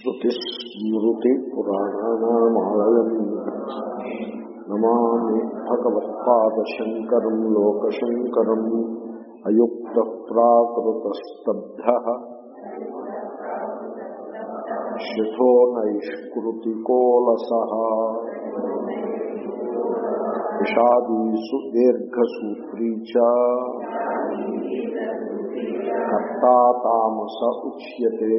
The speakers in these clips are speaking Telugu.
श्रुतिस्मृतिपुराणानामालयम् नमामि भगवत्पादशङ्करम् लोकशङ्करम् अयुक्तः प्राकृतस्तब्धः शिथो नैष्कृतिकोलसः विषादीषु दीर्घसूत्री च కర్తా తామస ఉచ్యతే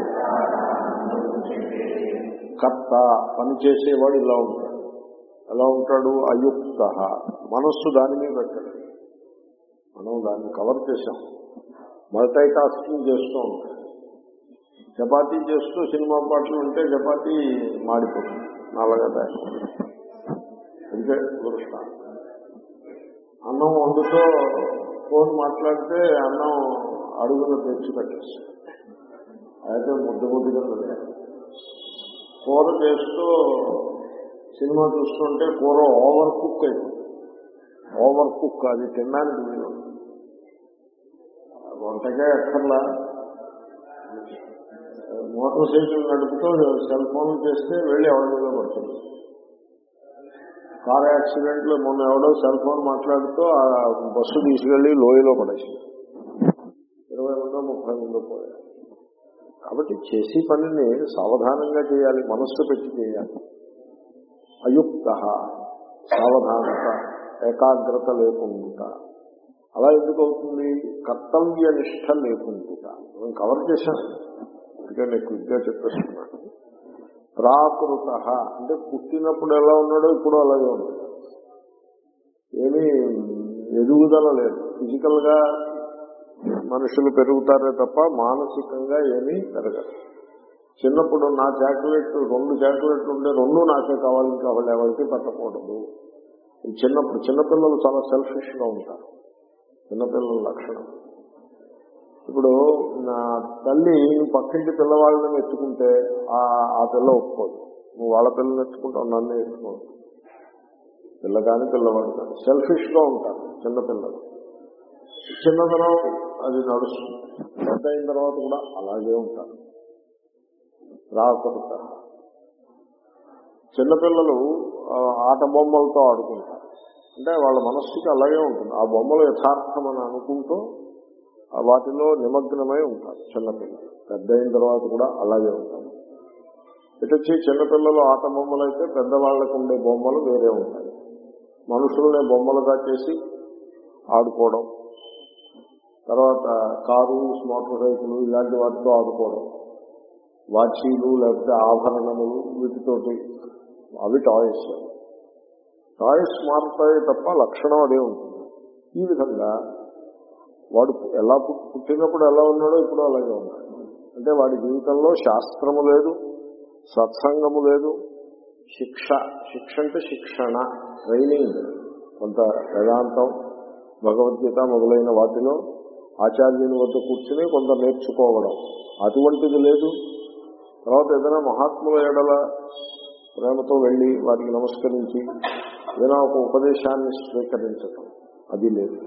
కర్త పని చేసేవాడు ఇలా ఉంటాడు ఎలా ఉంటాడు అయుక్త మనస్సు దాని మీద పెట్టాడు మనం దాన్ని కవర్ చేశాం మల్టీ టాస్కింగ్ చేస్తూ ఉంటాడు చపాతీ చేస్తూ సినిమా పాటలు ఉంటే చపాతీ మాడిపోతుంది నల్లగా అంతే దృష్టాంతం అన్నం వండుతో ఫోన్ మాట్లాడితే అన్నం అడుగున తెచ్చి కట్టేస్తాడు అయితే ముద్ద ముద్దుగా కూర చేస్తూ సినిమా చూస్తుంటే కూర ఓవర్ కుక్ అయిపోతుంది ఓవర్ కుక్ అది తినడానికి వీలు వంటకే అక్కర్లా మోటార్ సైకిల్ నడుపుతూ సెల్ ఫోన్ చేస్తే వెళ్ళి ఎవరి మీద పడుతుంది కార్ యాక్సిడెంట్ లో మొన్న ఎవడో సెల్ ఫోన్ మాట్లాడుతూ ఆ బస్సు తీసుకెళ్లి లోయలో పడేసి ఇరవై మందో ముప్పై మందో పోయారు కాబట్టి చేసే పనిని సావధానంగా చేయాలి మనస్సు పెట్టి చేయాలి అయుక్త సావధానత ఏకాగ్రత లేకుండా అలా ఎందుకు అవుతుంది కర్తవ్య నిష్ట లేకుండా మనం కవర్ చేశాను అంటే నేను క్విక్గా చెప్పేస్తున్నాను ప్రాకృత అంటే పుట్టినప్పుడు ఎలా ఉన్నాడో ఇప్పుడు అలాగే ఉన్నాడు ఏమీ ఎదుగుదల లేదు ఫిజికల్ గా మనుషులు పెరుగుతారే తప్ప మానసికంగా ఏమీ పెరగదు చిన్నప్పుడు నా చాక్లెట్ రెండు చాక్లెట్లు ఉంటే రెండు నాకే కావాలి కావాలి ఎవరికి పెట్టకూడదు చిన్నప్పుడు చిన్నపిల్లలు చాలా సెల్ఫిష్ గా ఉంటారు చిన్నపిల్లల లక్షణం ఇప్పుడు నా తల్లి పక్కింటి పిల్లవాళ్ళని ఎత్తుకుంటే ఆ పిల్ల ఒప్పుకోదు నువ్వు వాళ్ళ పిల్లల్ని ఎత్తుకుంటావు నన్ను ఎత్తుకోదు పిల్ల కానీ పిల్లవాడు కానీ సెల్ఫిష్ గా ఉంటారు చిన్నపిల్లలు చిన్నతనం అది నడుస్తుంది పెద్ద అయిన తర్వాత కూడా అలాగే ఉంటారు రాకృత చిన్నపిల్లలు ఆట బొమ్మలతో ఆడుకుంటారు అంటే వాళ్ళ మనస్సుకి అలాగే ఉంటుంది ఆ బొమ్మలు యథార్థమని అనుకుంటూ వాటిలో నిమగ్నమై ఉంటారు చిన్నపిల్లలు పెద్ద అయిన తర్వాత కూడా అలాగే ఉంటారు ఇటొచ్చి చిన్నపిల్లలు ఆట బొమ్మలు అయితే పెద్దవాళ్లకు ఉండే బొమ్మలు వేరే ఉంటాయి మనుషులనే బొమ్మలుగా చేసి ఆడుకోవడం తర్వాత కారు మోటార్ సైకిల్ ఇలాంటి వాటితో ఆడుకోవడం వాచీలు లేకపోతే ఆభరణములు వీటితోటి అవి టాయ్స్ టాయ్స్ మారుతాయి తప్ప లక్షణం అదే ఉంటుంది ఈ విధంగా వాడు ఎలా పుట్టినప్పుడు ఎలా ఉన్నాడో ఇప్పుడు అలాగే ఉన్నాడు అంటే వాడి జీవితంలో శాస్త్రము లేదు సత్సంగము లేదు శిక్ష శిక్ష అంటే శిక్షణ ట్రైనింగ్ కొంత వేదాంతం భగవద్గీత మొదలైన వాటిలో ఆచార్యుని వద్ద కూర్చుని కొంత నేర్చుకోవడం అటువంటిది లేదు తర్వాత ఏదైనా మహాత్ముల ఎడల ప్రేమతో వెళ్ళి వారికి నమస్కరించి ఏదైనా ఒక ఉపదేశాన్ని స్వీకరించటం అది లేదు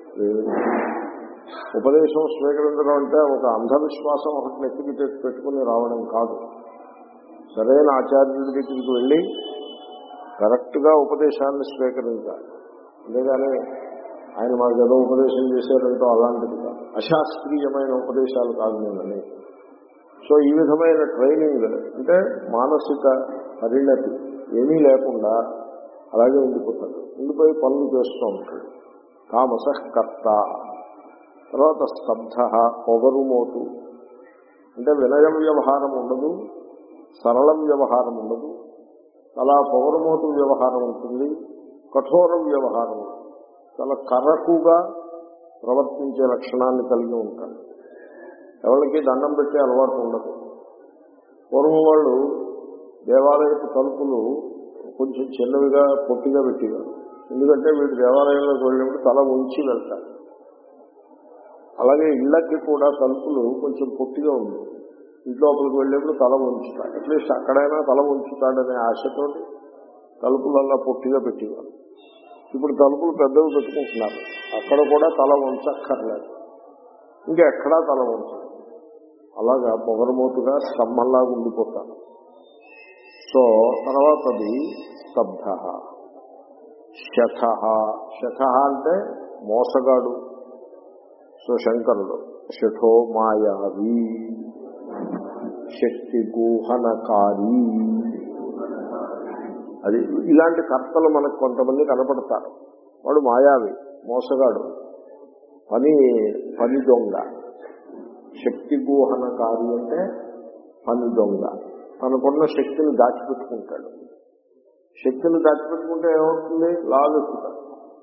ఉపదేశం స్వీకరించడం అంటే ఒక అంధవిశ్వాసం ఒకటి నెత్తికి పెట్టుకుని రావడం కాదు సరైన ఆచార్యుడి దగ్గరికి వెళ్ళి కరెక్ట్ గా ఉపదేశాన్ని స్వీకరించాలి అంతేగాని ఆయన మాకు ఏదో ఉపదేశం చేశారంటో అలాంటిది కాదు అశాస్త్రీయమైన ఉపదేశాలు కాదు నేనని సో ఈ విధమైన ట్రైనింగ్ అంటే మానసిక పరిణతి ఏమీ లేకుండా అలాగే ఉండిపోతాడు ఉండిపోయి పనులు చేస్తూ ఉంటాడు తామస కర్త తర్వాత స్తబ్ధ పొగరుమోటు అంటే వినయ వ్యవహారం ఉండదు సరళ వ్యవహారం ఉండదు చాలా పొగరుమోటు వ్యవహారం ఉంటుంది కఠోర వ్యవహారం చాలా కర్రకుగా ప్రవర్తించే లక్షణాన్ని కలిగి ఉంటాడు ఎవరికి దండం పెట్టే అలవాటు ఉండదు పూర్వం వాళ్ళు దేవాలయపు తలుపులు కొంచెం చిన్నవిగా పొట్టిగా పెట్టేవారు ఎందుకంటే వీడు దేవాలయంలోకి వెళ్ళినప్పుడు తల ఉంచి వెళ్తారు అలాగే ఇళ్ళకి కూడా తలుపులు కొంచెం పొట్టిగా ఉంది ఇంట్లోపలికి వెళ్ళేప్పుడు తల ఉంచుతాడు అట్లీస్ట్ అక్కడైనా తల ఉంచుతాడనే ఆశతో తలుపులల్లా పొట్టిగా పెట్టేవారు ఇప్పుడు తలుపులు పెద్దవి పెట్టుకుంటున్నారు అక్కడ కూడా తల ఉంచక్కర్లేదు ఇంకా ఎక్కడా తల ఉంచదు అలాగా పొగరమోతుగా స్తంభంలాగా ఉండిపోతాను సో తర్వాతది స్తబ్ధ శఠ శఠ అంటే మోసగాడు సో శంకరుడు శఠో మాయావి శక్తి గుహనకారి అది ఇలాంటి కర్తలు మనకు కొంతమంది కనపడతారు వాడు మాయావి మోసగాడు పని పని దొంగ శక్తి గుహనకారి అంటే పని దొంగ తనకున్న శక్తిని దాచిపెట్టుకుంటాడు శక్తిని దాచిపెట్టుకుంటే ఏమవుతుంది లాగెక్కుతాడు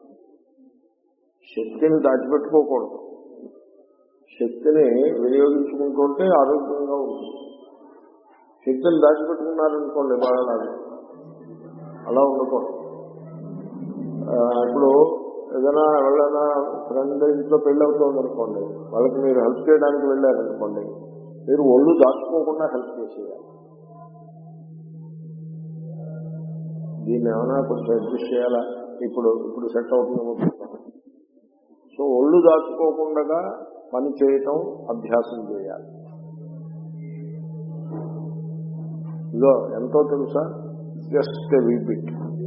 శక్తిని దాచిపెట్టుకోకూడదు శక్తిని వినియోగించుకుంటుంటే ఆరోగ్యంగా ఉంటుంది శక్తిని దాచిపెట్టుకున్నారనుకోండి బాగా లాగే అలా ఉండకూడదు ఆ, ఇప్పుడు ఏదైనా ఎవరైనా ఫ్రెండ్ ఇంట్లో పెళ్ళి అవుతుంది అనుకోండి వాళ్ళకి మీరు హెల్ప్ చేయడానికి వెళ్ళారనుకోండి మీరు ఒళ్ళు దాచుకోకుండా హెల్ప్ చేసేయాలి దీన్ని ఏమైనా కొంచెం అడ్జస్ట్ చేయాలా ఇప్పుడు ఇప్పుడు సెట్ అవుతుందేమో చూస్తాం సో ఒళ్ళు దాచుకోకుండా పని చేయటం అభ్యాసం చేయాలి ఇదో ఎంతో తెలుసా జస్ట్ వీపిట్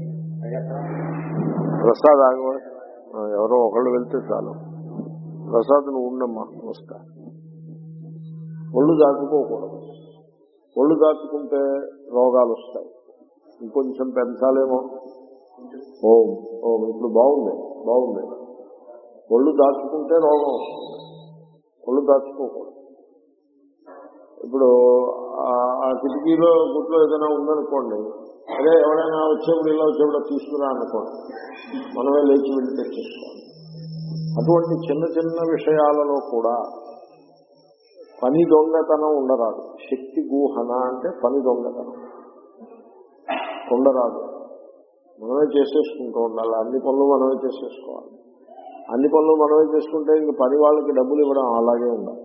ప్రసాద్ ఆగవ ఎవరో ఒకళ్ళు వెళ్తే చాలు ప్రసాద్ నువ్వు ఉండమ్మా వస్తా ఒళ్ళు దాచుకోకూడదు ఒళ్ళు దాచుకుంటే రోగాలు వస్తాయి ఇంకొంచెం పెంచాలేమో ఓం ఓం ఇప్పుడు బాగుంది బాగుంది ఒళ్ళు దాచుకుంటే రోగం వస్తుంది ఒళ్ళు దాచుకోకూడదు ఇప్పుడు ఆ- ఆ కిటికీలో గుట్లో ఏదైనా ఉందనుకోండి అదే ఎవరైనా వచ్చేప్పుడు ఇలా వచ్చేప్పుడు అది తీసుకురా అనుకోండి మనమే లేచి వెళ్ళి తెచ్చేసుకోవాలి అటువంటి చిన్న చిన్న విషయాలలో కూడా పని దొంగతనం ఉండరాదు శక్తి గూహన అంటే పని దొంగతనం ఉండరాదు మనమే చేసేసుకుంటూ ఉండాలి అన్ని పనులు మనమే చేసేసుకోవాలి అన్ని పనులు మనమే చేసుకుంటే ఇంక పని వాళ్ళకి డబ్బులు ఇవ్వడం అలాగే ఉండాలి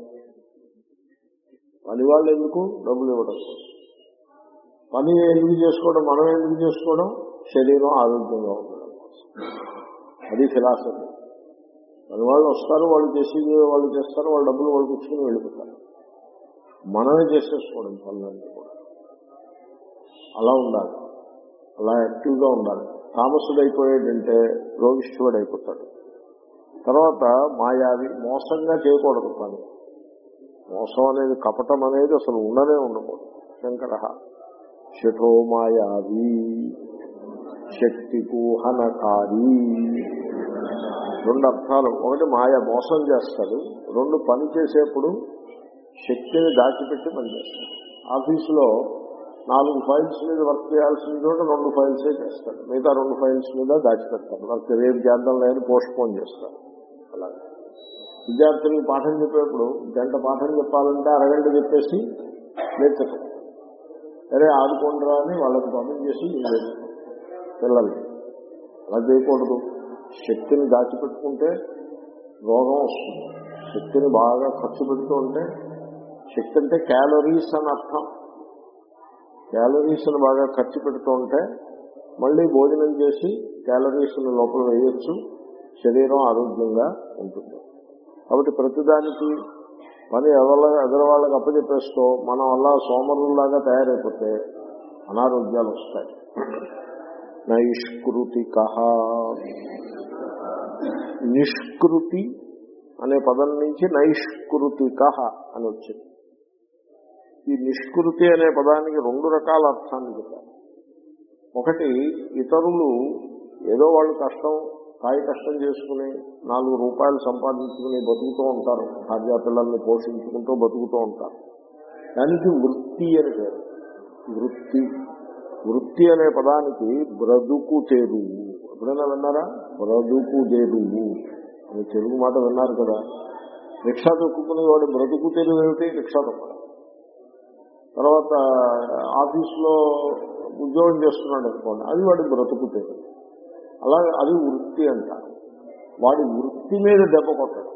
పని వాళ్ళు ఎందుకు డబ్బులు ఇవ్వడం పని ఎందుకు చేసుకోవడం మనం ఎందుకు చేసుకోవడం శరీరం ఆరోగ్యంగా ఉండడం కోసం. అది ఫిలాసఫీ పని వాళ్ళు వస్తారు వాళ్ళు చేసి వాళ్ళు చేస్తారు వాళ్ళ డబ్బులు వాళ్ళు కూర్చుని వెళ్ళిపోతారు మనమే చేసేసుకోవడం పనులన్నీ కూడా అలా ఉండాలి అలా యాక్టివ్గా ఉండాలి తామసుడైపోయాడంటే రోగిష్ఠుడైపోతాడు తర్వాత మాయావి మోసంగా చేయకూడదు పని మోసం అనేది కపటం అనేది అసలు ఉండనే ఉండకూడదు శంకర శఠో మాయావి శక్తి కూహనకారి రెండు అర్థాలు ఒకటి మాయ మోసం చేస్తాడు రెండు పని చేసేప్పుడు శక్తిని దాచిపెట్టి పనిచేస్తాడు ఆఫీసులో నాలుగు ఫైల్స్ మీద వర్క్ చేయాల్సిన చోట రెండు ఫైల్సే చేస్తాడు మిగతా రెండు ఫైల్స్ మీద దాచిపెడతాడు వర్క్ రేపు చేద్దాం లేని పోస్ట్ పోన్ చేస్తాడు అలాగే విద్యార్థులకు పాఠం చెప్పేప్పుడు గంట పాఠం చెప్పాలంటే అరగంట చెప్పేసి నేర్చుకో సరే ఆడుకుంటారా అని వాళ్ళకి పాఠం చేసి నేర్చుకో పిల్లలు అలా చేయకూడదు శక్తిని దాచిపెట్టుకుంటే రోగం వస్తుంది శక్తిని బాగా ఖర్చు పెడుతూ ఉంటే శక్తి అంటే క్యాలరీస్ అని అర్థం క్యాలరీస్ని బాగా ఖర్చు పెడుతూ ఉంటే మళ్ళీ భోజనం చేసి క్యాలరీస్ని లోపల వేయొచ్చు శరీరం ఆరోగ్యంగా ఉంటుంది కాబట్టి ప్రతిదానికి పని ఎవరి ఎదరు వాళ్ళకి అప్పచెప్పేస్తూ మనం అలా సోమరులాగా తయారైపోతే అనారోగ్యాలు వస్తాయి నైష్కృతిక నిష్కృతి అనే పదం నుంచి నైష్కృతిక అని వచ్చింది ఈ నిష్కృతి అనే పదానికి రెండు రకాల అర్థాన్ని చెప్పారు ఒకటి ఇతరులు ఏదో వాళ్ళు కష్టం కాయ కష్టం చేసుకుని నాలుగు రూపాయలు సంపాదించుకుని బతుకుతూ ఉంటారు భార్యా పిల్లల్ని పోషించుకుంటూ బతుకుతూ ఉంటారు దానికి వృత్తి అని పేరు వృత్తి వృత్తి అనే పదానికి బ్రతుకు తెరువు ఎప్పుడైనా విన్నారా బ్రతుకు తెరువు అని తెలుగు మాట విన్నారు కదా రిక్షా తొక్కుకునే వాడు బ్రతుకు తెరువు ఏమిటి రిక్షా తొక్కడం తర్వాత ఆఫీస్లో ఉద్యోగం చేస్తున్నాడు అనుకోండి అది వాడి బ్రతుకు తెరువు అలాగే అది వృత్తి అంటారు వాడి వృత్తి మీద దెబ్బ కొట్టడం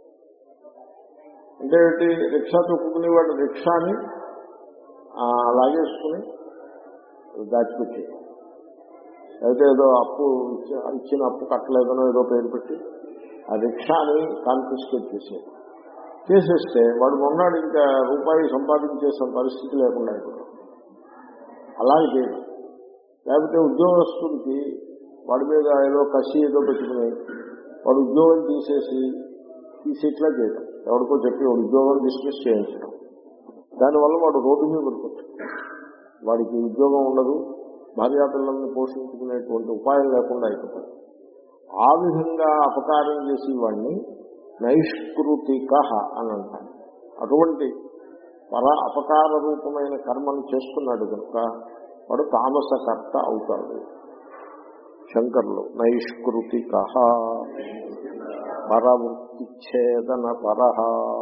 అంటే ఏంటి రిక్షా తొక్కుకునే వాడు రిక్షాని ఆ, లాగేసుకుని దాచిపెట్టేయడం అయితే ఏదో అప్పు ఇచ్చి- ఇచ్చిన అప్పు కట్టలేదనో ఏదో పేరు పెట్టి ఆ రిక్షాని కాన్ఫిస్కేట్ చేసేది చేసేస్తే వాడు మొన్నాడు ఇంకా రూపాయి సంపాదించే పరిస్థితి లేకుండా అయిపోతాం అలాగే చేయడం లేకపోతే ఉద్యోగస్తుడికి వాడి మీద ఏదో కసి ఏదో పెట్టుకుని వాడు ఉద్యోగం తీసేసి తీసి ఇట్లా చేయడం ఎవరికో చెప్పి వాడు ఉద్యోగం డిస్మిస్ చేయించడం దానివల్ల వాడు రోడ్డు మీద పడిపోతాడు వాడికి ఉద్యోగం ఉండదు భార్యాపిల్లల్ని పోషించుకునేటువంటి ఉపాయం లేకుండా అయిపోతాడు ఆ విధంగా అపకారం చేసి వాడిని నైష్కృతిక అని అంటారు అటువంటి పర అపకార రూపమైన కర్మను చేస్తున్నాడు కనుక వాడు తామసకర్త అవుతాడు శంకర్లు నైష్కృతిక పరవృత్తిచ్ఛేదన పరహ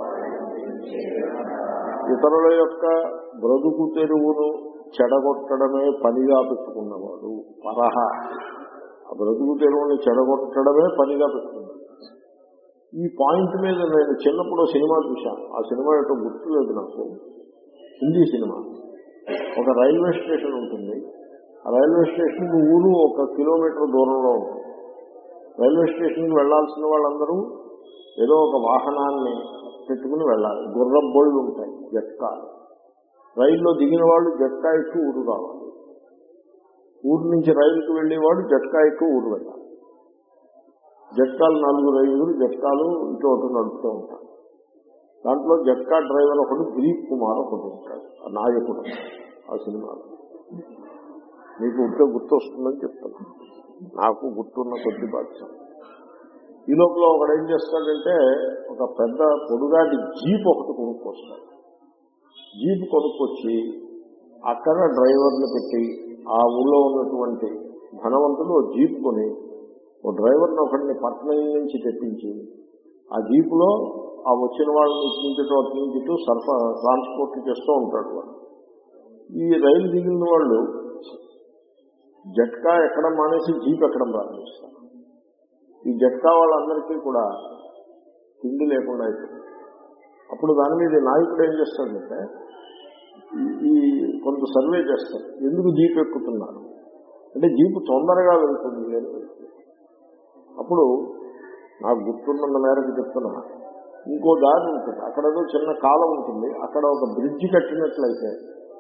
ఇతరుల యొక్క బ్రతుకు తెరువును చెడగొట్టడమే పనిగా పెట్టుకున్నవాడు పరహ ఆ బ్రతుకు తెరువుని చెడగొట్టడమే పనిగా పెట్టుకున్నాడు ఈ పాయింట్ మీద నేను చిన్నప్పుడు సినిమా చూశాను ఆ సినిమా యొక్క గుర్తులేదు నాకు హిందీ సినిమా ఒక రైల్వే స్టేషన్ ఉంటుంది ఆ రైల్వే స్టేషన్ ఊరు ఒక కిలోమీటర్ దూరంలో ఉంటుంది రైల్వే స్టేషన్కి వెళ్లాల్సిన వాళ్ళందరూ ఏదో ఒక వాహనాన్ని పెట్టుకుని వెళ్ళాలి గుర్రం బళ్ళు ఉంటాయి జట్కా రైల్లో దిగిన వాళ్ళు జట్కా ఎక్కి ఊరు రావాలి ఊరు నుంచి రైలుకి వెళ్ళేవాడు జట్కా ఎక్కి ఊరు వెళ్ళాలి జట్కాలు నలుగురు ఐదుగురు జట్కాలు ఇటు అటు నడుపుతూ ఉంటారు దాంట్లో జట్కా డ్రైవర్ ఒకడు దిలీప్ కుమార్ ఒకటి ఉంటాడు ఆ నాయకుడు ఆ సినిమాలో మీకు ఉంటే గుర్తు వస్తుందని చెప్తాను నాకు గుర్తున్న కొద్ది బాధ్యత ఈ లోపల ఒకడు ఏం చేస్తాడంటే ఒక పెద్ద పొడుగాటి జీప్ ఒకటి కొనుక్కొస్తాడు జీప్ కొనుక్కొచ్చి అక్కడ డ్రైవర్ని పెట్టి ఆ ఊళ్ళో ఉన్నటువంటి ధనవంతులు ఓ జీప్ కొని ఓ డ్రైవర్ని ఒకరిని పట్నం నుంచి తెప్పించి ఆ జీపులో ఆ వచ్చిన వాళ్ళని ఇటు నుంచి ఇటు అటు నుంచి ఇటు సరఫ ట్రాన్స్పోర్ట్ చేస్తూ ఉంటాడు వాడు ఈ రైలు దిగిన వాళ్ళు జట్కా ఎక్కడం మానేసి జీప్ ఎక్కడం ప్రారంభిస్తారు ఈ జట్కా వాళ్ళందరికీ కూడా తిండి లేకుండా అయిపోయింది అప్పుడు దాని మీద ఈ నాయకుడు ఏం చేస్తాడంటే ఈ కొంత సర్వే చేస్తారు ఎందుకు జీప్ ఎక్కుతున్నారు అంటే జీపు తొందరగా వెళ్తుంది అని అప్పుడు నాకు గుర్తున్నంత మేరకు చెప్తున్నా ఇంకో దారి ఉంటుంది అక్కడ ఏదో చిన్న కాలం ఉంటుంది అక్కడ ఒక బ్రిడ్జ్ కట్టినట్లయితే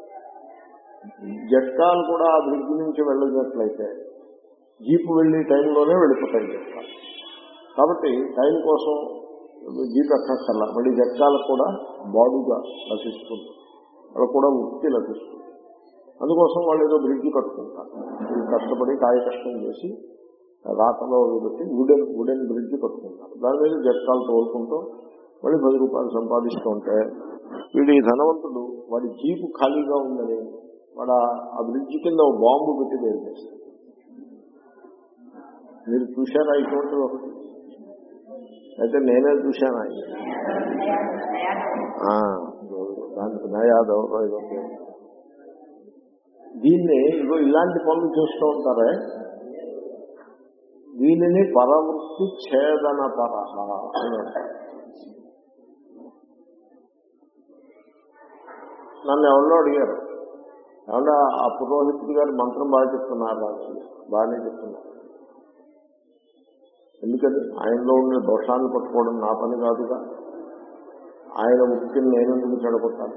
జట్కాలు కూడా ఆ బ్రిడ్జ్ నుంచి వెళ్ళినట్లయితే జీపు వెళ్ళి టైంలోనే వెళ్ళిపోతాయి జట్కాలు కాబట్టి టైం కోసం జీప్ ఎక్కక్కర్లా మళ్ళీ జట్కాలకు కూడా బాడుగా లభిస్తుంది వాళ్ళకు కూడా వృత్తి లభిస్తుంది అందుకోసం వాళ్ళు ఏదో బ్రిడ్జ్ కట్టుకుంటారు ఇది కష్టపడి కాయ కష్టం చేసి రాతలో పెట్టి వుడెన్ వుడెన్ బ్రిడ్జ్ కట్టుకుంటారు దాని మీద జట్కాలు తోలుకుంటూ మళ్ళీ పది రూపాయలు సంపాదిస్తూ ఉంటే వీడు ఈ ధనవంతుడు వాడి జీపు ఖాళీగా ఉందని వాడు ఆ బ్రిడ్జ్ కింద ఒక బాంబు పెట్టి వేరు చేస్తాడు మీరు చూశారా ఇటువంటి ఒకటి అయితే నేనే చూశాను ఆయన ఆ, దానికి నయాదవ్ ఏదో పేరు. దీన్ని ఇగో ఇలాంటి పనులు చేస్తూ ఉంటారే దీనిని పరవృత్తి ఛేదన పరహ అని అంటారు నన్ను ఎవరో అడిగారు ఏమన్నా ఆ పురోహితుడు గారు మంత్రం బాగా చెప్తున్నారు రాజు బాగానే చెప్తున్నారు ఎందుకని ఆయనలో ఉండే దోషాన్ని పట్టుకోవడం నా పని కాదుగా ఆయన ముక్తిని నేను ఎందుకు చెడగొట్టాలి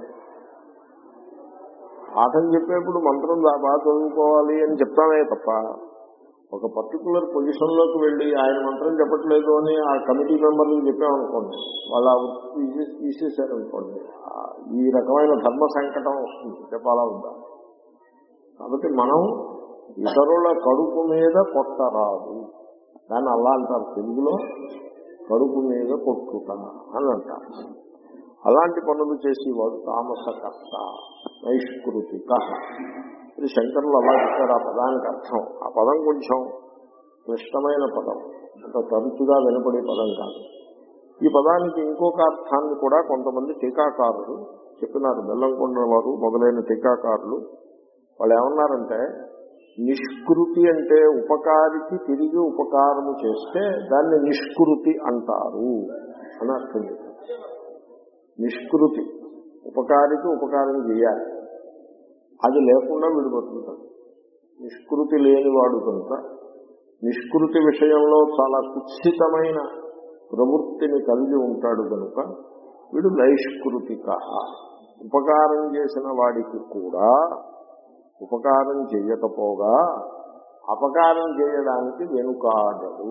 పాఠం చెప్పేప్పుడు మంత్రం బా- బాగా చదువుకోవాలి అని చెప్తానే తప్ప ఒక పర్టికులర్ పొజిషన్ లోకి వెళ్ళి ఆయన మంత్రం చెప్పట్లేదు అని ఆ కమిటీ మెంబర్లకు చెప్పామనుకోండి వాళ్ళు ఆ వృత్తి తీసే- తీసేశారనుకోండి ఆ, ఈ రకమైన ధర్మ సంకటం వస్తుంది చెప్పాలా ఉందా కాబట్టి మనం ఇతరుల కడుపు మీద కొట్టరాదు దాన్ని అలా అంటారు తెలుగులో కడుపు మీద కొట్టుట అని అంటారు అలాంటి పనులు చేసేవాడు తామసకర్త నైష్కృతిక ఇది శంకరులు అలా చెప్పారు ఆ పదానికి అర్థం ఆ పదం కొంచెం క్లిష్టమైన పదం అంత తరచుగా వినపడే పదం కాదు ఈ పదానికి ఇంకొక అర్థాన్ని కూడా కొంతమంది టీకాకారులు చెప్పినారు బెల్లంకొండ వారు మొదలైన టీకాకారులు వాళ్ళు ఏమన్నారంటే నిష్కృతి అంటే ఉపకారికి తిరిగి ఉపకారము చేస్తే దాన్ని నిష్కృతి అంటారు అని అర్థం చెప్పారు. నిష్కృతి ఉపకారికి ఉపకారం చేయాలి అది లేకుండా వీడు బతుకుతాడు నిష్కృతి లేనివాడు కనుక నిష్కృతి విషయంలో చాలా కుత్సితమైన ప్రవృత్తిని కలిగి ఉంటాడు కనుక వీడు నైష్కృతిక ఉపకారం చేసిన వాడికి కూడా ఉపకారం చేయకపోగా అపకారం చేయడానికి వెనుకాడడు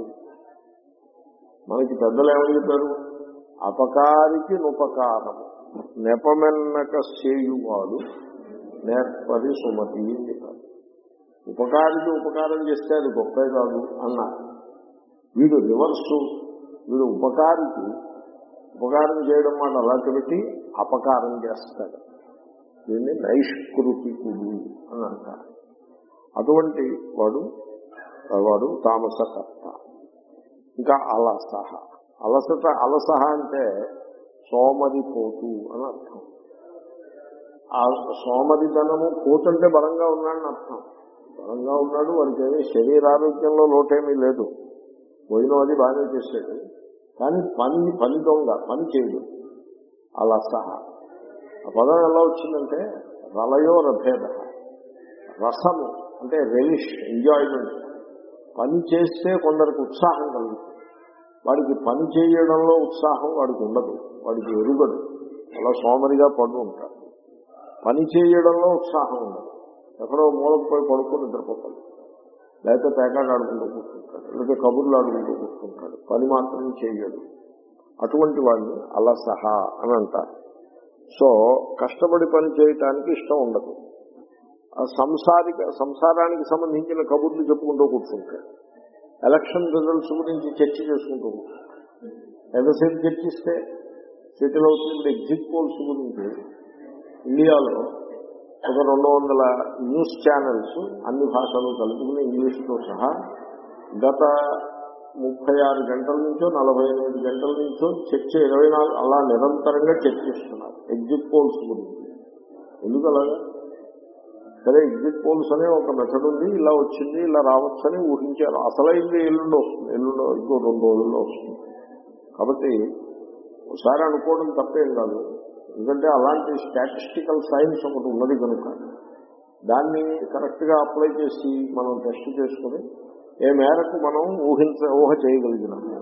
మనకి పెద్దలు ఏమని చెప్పారు అపకారికి నుపకారము నెపమెన్నక చేయువాడు నేర్పది సుమతి అని చెప్పారు ఉపకారికి ఉపకారం చేస్తే అది గొప్పే కాదు అన్నారు వీడు రివర్సు వీడు ఉపకారికి ఉపకారం చేయడం మాట అలాంటి పెట్టి అపకారం చేస్తాడు దీన్ని నైష్కృతికుడు అని అంటారు అటువంటి వాడు వాడు తామసకర్త ఇంకా అలసహ అలసట అలసహ అంటే సోమరిపోతు అని అర్థం ఆ సోమరిధనము పోతు అంటే బలంగా ఉన్నాడని అర్థం బలంగా ఉన్నాడు వాడికి ఏమీ శరీరారోగ్యంలో లోటేమీ లేదు భోజనం అది బాగానే చేసాడు కానీ పని పని దొంగ పని చేయడు అలసహ ఆ పదం ఎలా వచ్చిందంటే రలయో రభేద రసము అంటే రెలిష్ ఎంజాయ్మెంట్ పని చేస్తే కొందరికి ఉత్సాహం కలుగుతుంది వాడికి పని చేయడంలో ఉత్సాహం వాడికి ఉండదు వాడికి ఎరుగడు అలా సోమరిగా పడు ఉంటాడు పని చేయడంలో ఉత్సాహం ఉండదు ఎక్కడో మూలకు పోయి పడుకొని నిద్రపోతాడు లేకపోతే పేకాట ఆడుకుంటూ కూర్చుంటాడు లేకపోతే కబుర్లు ఆడుకుంటూ కూర్చుంటాడు పని మాత్రం చేయడు అటువంటి వాడిని అలసహ అని అంటారు సో కష్టపడి పని చేయటానికి ఇష్టం ఉండదు ఆ సంసారిక సంసారానికి సంబంధించిన కబుర్లు చెప్పుకుంటూ కూర్చుంటాడు ఎలక్షన్ రిజల్ట్స్ గురించి చర్చ చేసుకుంటూ కూర్చుంటాడు ఎంతసేపు చర్చిస్తే సెటిల్ అవుతుంది ఎగ్జిట్ పోల్స్ గురించి ఇండియాలో ఒక రెండు వందల న్యూస్ ఛానల్స్ అన్ని భాషలు కలుపుకుని ఇంగ్లీష్తో సహా గత ముప్పై ఆరు గంటల నుంచో నలభై ఎనిమిది గంటల నుంచో చర్చ ఇరవై నాలుగు అలా నిరంతరంగా చర్చిస్తున్నారు ఎగ్జిట్ పోల్స్ గురించి ఎందుకు అలాగా సరే ఎగ్జిట్ పోల్స్ అనే ఒక మెథడ్ ఉంది ఇలా వచ్చింది ఇలా రావచ్చని ఊహించారు అసలైంది ఎల్లుండి వస్తుంది ఎల్లుండో ఇంకో రెండు రోజుల్లో వస్తుంది కాబట్టి ఒకసారి అనుకోవడం తప్పేం కాదు ఎందుకంటే అలాంటి స్టాటిస్టికల్ సైన్స్ ఒకటి ఉన్నది కనుక దాన్ని కరెక్ట్గా అప్లై చేసి మనం టెస్ట్ చేసుకుని ఏ మేరకు మనం ఊహించ ఊహ చేయగలిగినాము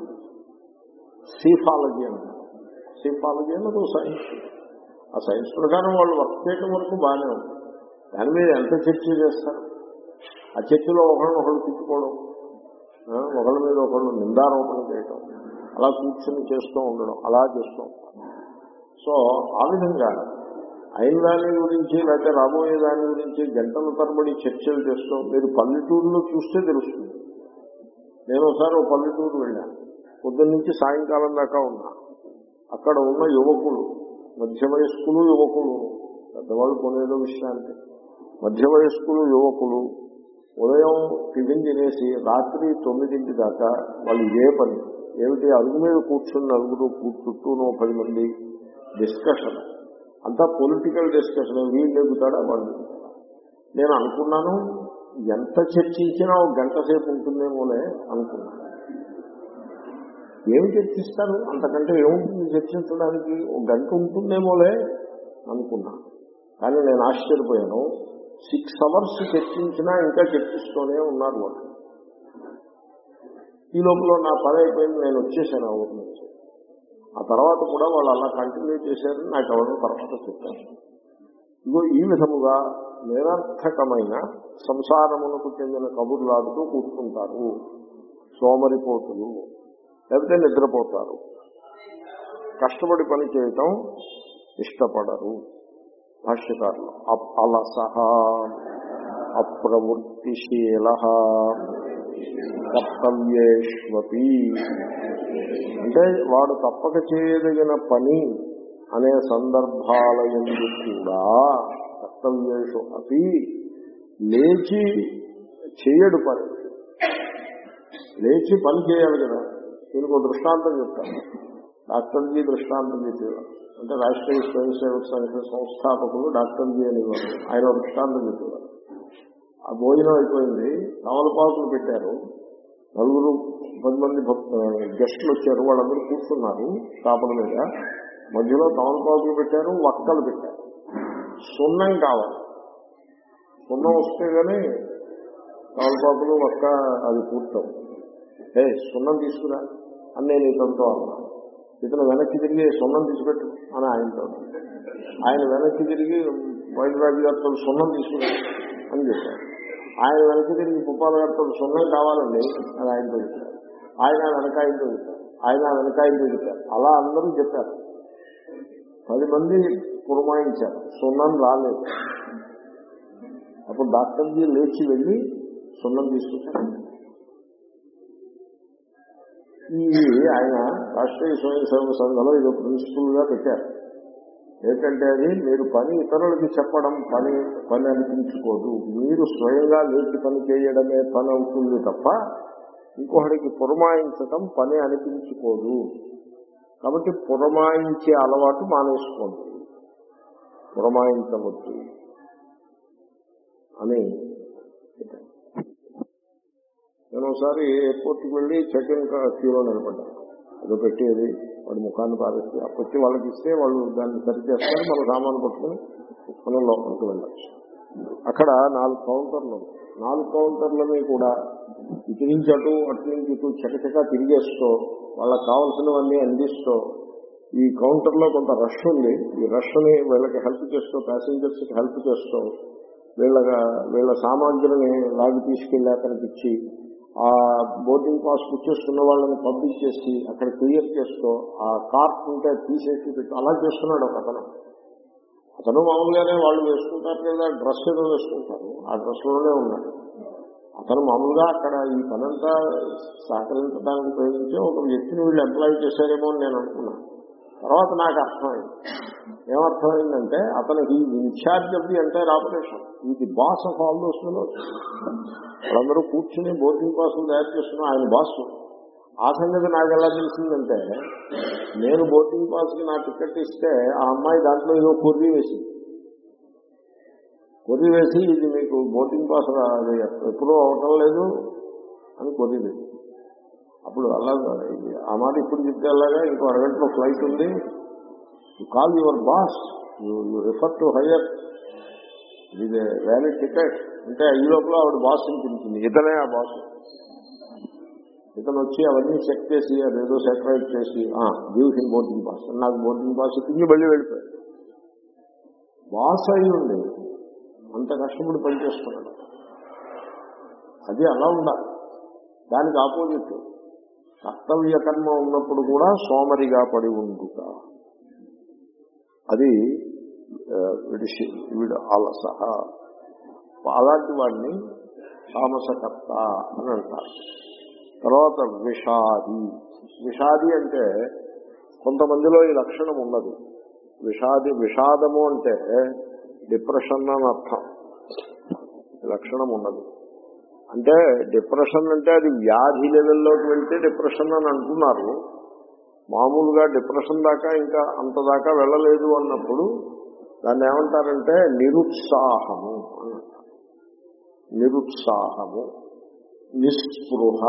సీఫాలజీ అంటారు సీఫాలజీ అన్నది సైన్స్ ఆ సైన్స్ ప్రకారం వాళ్ళు వర్క్ చేయడం వరకు బాగానే ఉంది దాని మీద ఎంత చర్చ చేస్తారు ఆ చర్చలో ఒకళ్ళని ఒకళ్ళు తిట్టుకోవడం ఆ, ఒకళ్ళ మీద ఒకళ్ళు నిందారోపణ చేయడం అలా కూర్చొని చేస్తూ ఉండడం అలా చేస్తూ ఉంటారు సో ఆ విధంగా అయిన దాని గురించి లేకపోతే రాబోయే దాని గురించి గంటల తరబడి చర్చలు చేస్తూ మీరు పల్లెటూరులో చూస్తే తెలుస్తుంది నేను ఒకసారి ఒక పల్లెటూరు వెళ్ళాను పొద్దున్న నుంచి సాయంకాలం దాకా ఉన్నా అక్కడ ఉన్న యువకులు మధ్య వయస్కులు యువకులు పెద్దవాళ్ళు కొనేదో విషయానికి మధ్య వయస్కులు యువకులు ఉదయం టిఫిన్ తినేసి రాత్రి తొమ్మిదింటి దాకా వాళ్ళు ఇదే పని ఏమిటి అరుగు మీద కూర్చుని నలుగురు కూ- చుట్టూను ఒక పది మంది డిస్కషన్ అంతా పొలిటికల్ డిస్కషన్ వీళ్ళు ఎగుతాడా వాళ్ళు ఎగుతాడా? నేను అనుకున్నాను ఎంత చర్చించినా ఒక గంట సేపు ఉంటుందేమోలే అనుకున్నాను ఏమి చర్చిస్తారు అంతకంటే ఏముంటుంది చర్చించడానికి ఒక గంట ఉంటుందేమోలే అనుకున్నాను కానీ నేను ఆశ్చర్యపోయాను సిక్స్ అవర్స్ చర్చించినా ఇంకా చర్చిస్తూనే ఉన్నారు వాళ్ళు ఈ లోపల నా పని అయిపోయింది నేను వచ్చేసాను ఆ ఊరి నుంచి ఆ తర్వాత కూడా వాళ్ళు అలా కంటిన్యూ చేశారని నాకు ఎవరో కరెక్ట్గా చెప్పారు ఇగో ఈ విధముగా నిరర్థకమైన సంసారమునకు చెందిన కబుర్లాడుతూ కూర్చుంటారు సోమరిపోతులు లేకపోతే నిద్రపోతారు కష్టపడి పని చేయటం ఇష్టపడరు భాష్యకారులు అప్- అలసహ అప్రవృత్తిశీల కర్తవ్యేష్వపి అంటే వాడు తప్పక చేయదగిన పని అనే సందర్భాల ఎందు కూడా కర్తవ్యేషు అపి లేచి చేయడు పని లేచి పని చేయాలి కదా దీనికి ఒక దృష్టాంతం చెప్తాను డాక్టర్జీ దృష్టాంతం చెప్పేవారు అంటే రాష్ట్రీయ స్వయం సేవక సంఘ సంస్థాపకులు డాక్టర్జీ అనేవారు ఆయన ఒక దృష్టాంతం చెప్పేవారు ఆ భోజనం అయిపోయింది తమలపాకులు పెట్టారు నలుగురు పది మంది భక్- గెస్టులు వచ్చారు వాళ్ళందరూ కూర్చున్నారు తాపల మీద మధ్యలో తమలపాకులు పెట్టారు వక్కలు పెట్టారు సున్నం కావాలి సున్నం వస్తే గానీ తమలపాకులు వక్క అది పూర్తవు ఏ సున్నం తీసుకురా అని నేను ఇతనితో అన్నాను ఇతను వెనక్కి తిరిగి సున్నం తీసుకెట్టు అని ఆయనతో ఆయన వెనక్కి తిరిగి వైద్యరాజు గారితో సున్నం తీసుకుని అని చెప్పారు ఆయన వెనక్కి తిరిగి పుప్పాల గారితో సున్నం కావాలండి అని ఆయనతో చెప్పారు ఆయన వెనకాయతో చెప్పారు ఆయన వెనకాయతో చెప్పారు అలా అందరూ చెప్పారు పది మంది పురమాయించారు సున్నం రాలేదు అప్పుడు డాక్టర్జీ లేచి వెళ్ళి సున్నం తీసుకొచ్చారు ఈ ఆయన రాష్ట్రీయ స్వయం సేవక సంఘంలో ఇది ప్రిన్సిపల్ గా పెట్టారు ఏంటంటే అది మీరు పని ఇతరులకి చెప్పడం పని పని అనిపించుకోదు మీరు స్వయంగా లేచి పని చేయడమే పని అవుతుంది తప్ప ఇంకొకటికి పురమాయించటం పని అనిపించుకోదు కాబట్టి పురమాయించే అలవాటు మానేసుకోండి పురమాయించవద్దు అని చెప్పాను. నేను ఒకసారి ఎయిర్పోర్ట్కి వెళ్ళి చెక్ ఇన్ క్యూలో నిలబడ్డాను ఏదో పెట్టేది వాడి ముఖాన్ని పారేసి అప్పొచ్చి వాళ్ళకి ఇస్తే వాళ్ళు దాన్ని సరి చేస్తారు మన సామాను పట్టుకుని మనం లోపలికి వెళ్ళచ్చు అక్కడ నాలుగు కౌంటర్లు ఉన్నాయి. నాలుగు కౌంటర్లని కూడా ఇటు నుంచి అటు అటు నుంచి ఇటు చకచకా తిరిగేస్తూ వాళ్ళకి కావాల్సినవన్నీ అందిస్తూ ఈ కౌంటర్లో కొంత రష్ ఉంది ఈ రష్ని వీళ్ళకి హెల్ప్ చేస్తూ ప్యాసింజర్స్కి హెల్ప్ చేస్తూ వీళ్ళ వీళ్ళ సామాగ్రిని లాగి తీసుకెళ్ళి అక్కడికి ఇచ్చి ఆ బోర్డింగ్ పాస్ పుచ్చేసుకున్న వాళ్ళని పంపించేసి అక్కడ క్లియర్ చేస్తూ ఆ కార్ట్ ఉంటే తీసేసి పెట్టి అలా చేస్తున్నాడు ఒక అతను అతను మామూలుగానే వాళ్ళు వేసుకుంటారు కదా డ్రెస్ ఏదో వేసుకుంటారు ఆ డ్రెస్ లోనే ఉన్నాడు అతను మామూలుగా అక్కడ ఈ పనంతా సహకరించడానికి ఉపయోగించే ఒక వ్యక్తిని వీళ్ళు ఎంప్లాయ్ చేశారేమో అని నేను అనుకున్నాను తర్వాత నాకు అర్థమైంది ఏమర్థమైందంటే అతనికి in charge of the entire operation ఇది బాస్ ఆఫ్ ఆల్ దోస్ వాళ్ళందరూ కూర్చుని బోర్డింగ్ పాసులు తయారు చేస్తున్న ఆయన బాస్ ఆ సంగతి నాకు ఎలా తెలిసిందంటే నేను బోర్డింగ్ పాస్కి నా టికెట్ ఇస్తే ఆ అమ్మాయి దాంట్లో ఏదో కొర్రీ వేసింది కొర్రీ వేసి ఇది మీకు బోర్డింగ్ పాస్ రా- అది ఎప్పుడూ అవటం లేదు అని కొర్రీ వేసింది అప్పుడు అలా ఇది ఆ మాట ఇప్పుడు చెప్తే అలాగా ఇంకో అరగంటలో ఫ్లైట్ ఉంది you call your boss you refer to higher ఇది వ్యాలిడ్ టికెట్ అంటే ఈ లోపల ఆవిడ బాస్ అనిపించింది ఇతనే ఆ బాస్ ఇతను వచ్చి అవన్నీ చెక్ చేసి అదేదో సెటరైట్ చేసి గివ్ హిమ్ బోర్డింగ్ పాస్ నాకు బోర్డింగ్ పాస్ ఇచ్చింది మళ్ళీ వెళ్ళిపోయాడు బాస్ అయి ఉండి అంత కష్టపడి పనిచేస్తున్నాడు అది అలా ఉండాలి దానికి ఆపోజిట్ కర్తవ్య కర్మ ఉన్నప్పుడు కూడా సోమరిగా పడి ఉండుట అది ఆ, వీడి శి- వీడు అలస అలాంటి వాడిని తామసకర్త అని అంటారు తర్వాత విషాది విషాది అంటే కొంతమందిలో ఈ లక్షణం ఉన్నది విషాది విషాదము అంటే డిప్రెషన్ అని అర్థం ఈ లక్షణం ఉన్నది అంటే డిప్రెషన్ అంటే అది వ్యాధి లెవెల్లోకి వెళ్తే డిప్రెషన్ అని అంటున్నారు మామూలుగా డిప్రెషన్ దాకా ఇంకా అంత దాకా వెళ్ళలేదు అన్నప్పుడు దాన్ని ఏమంటారంటే నిరుత్సాహము అని అంటారు నిరుత్సాహము నిస్పృహ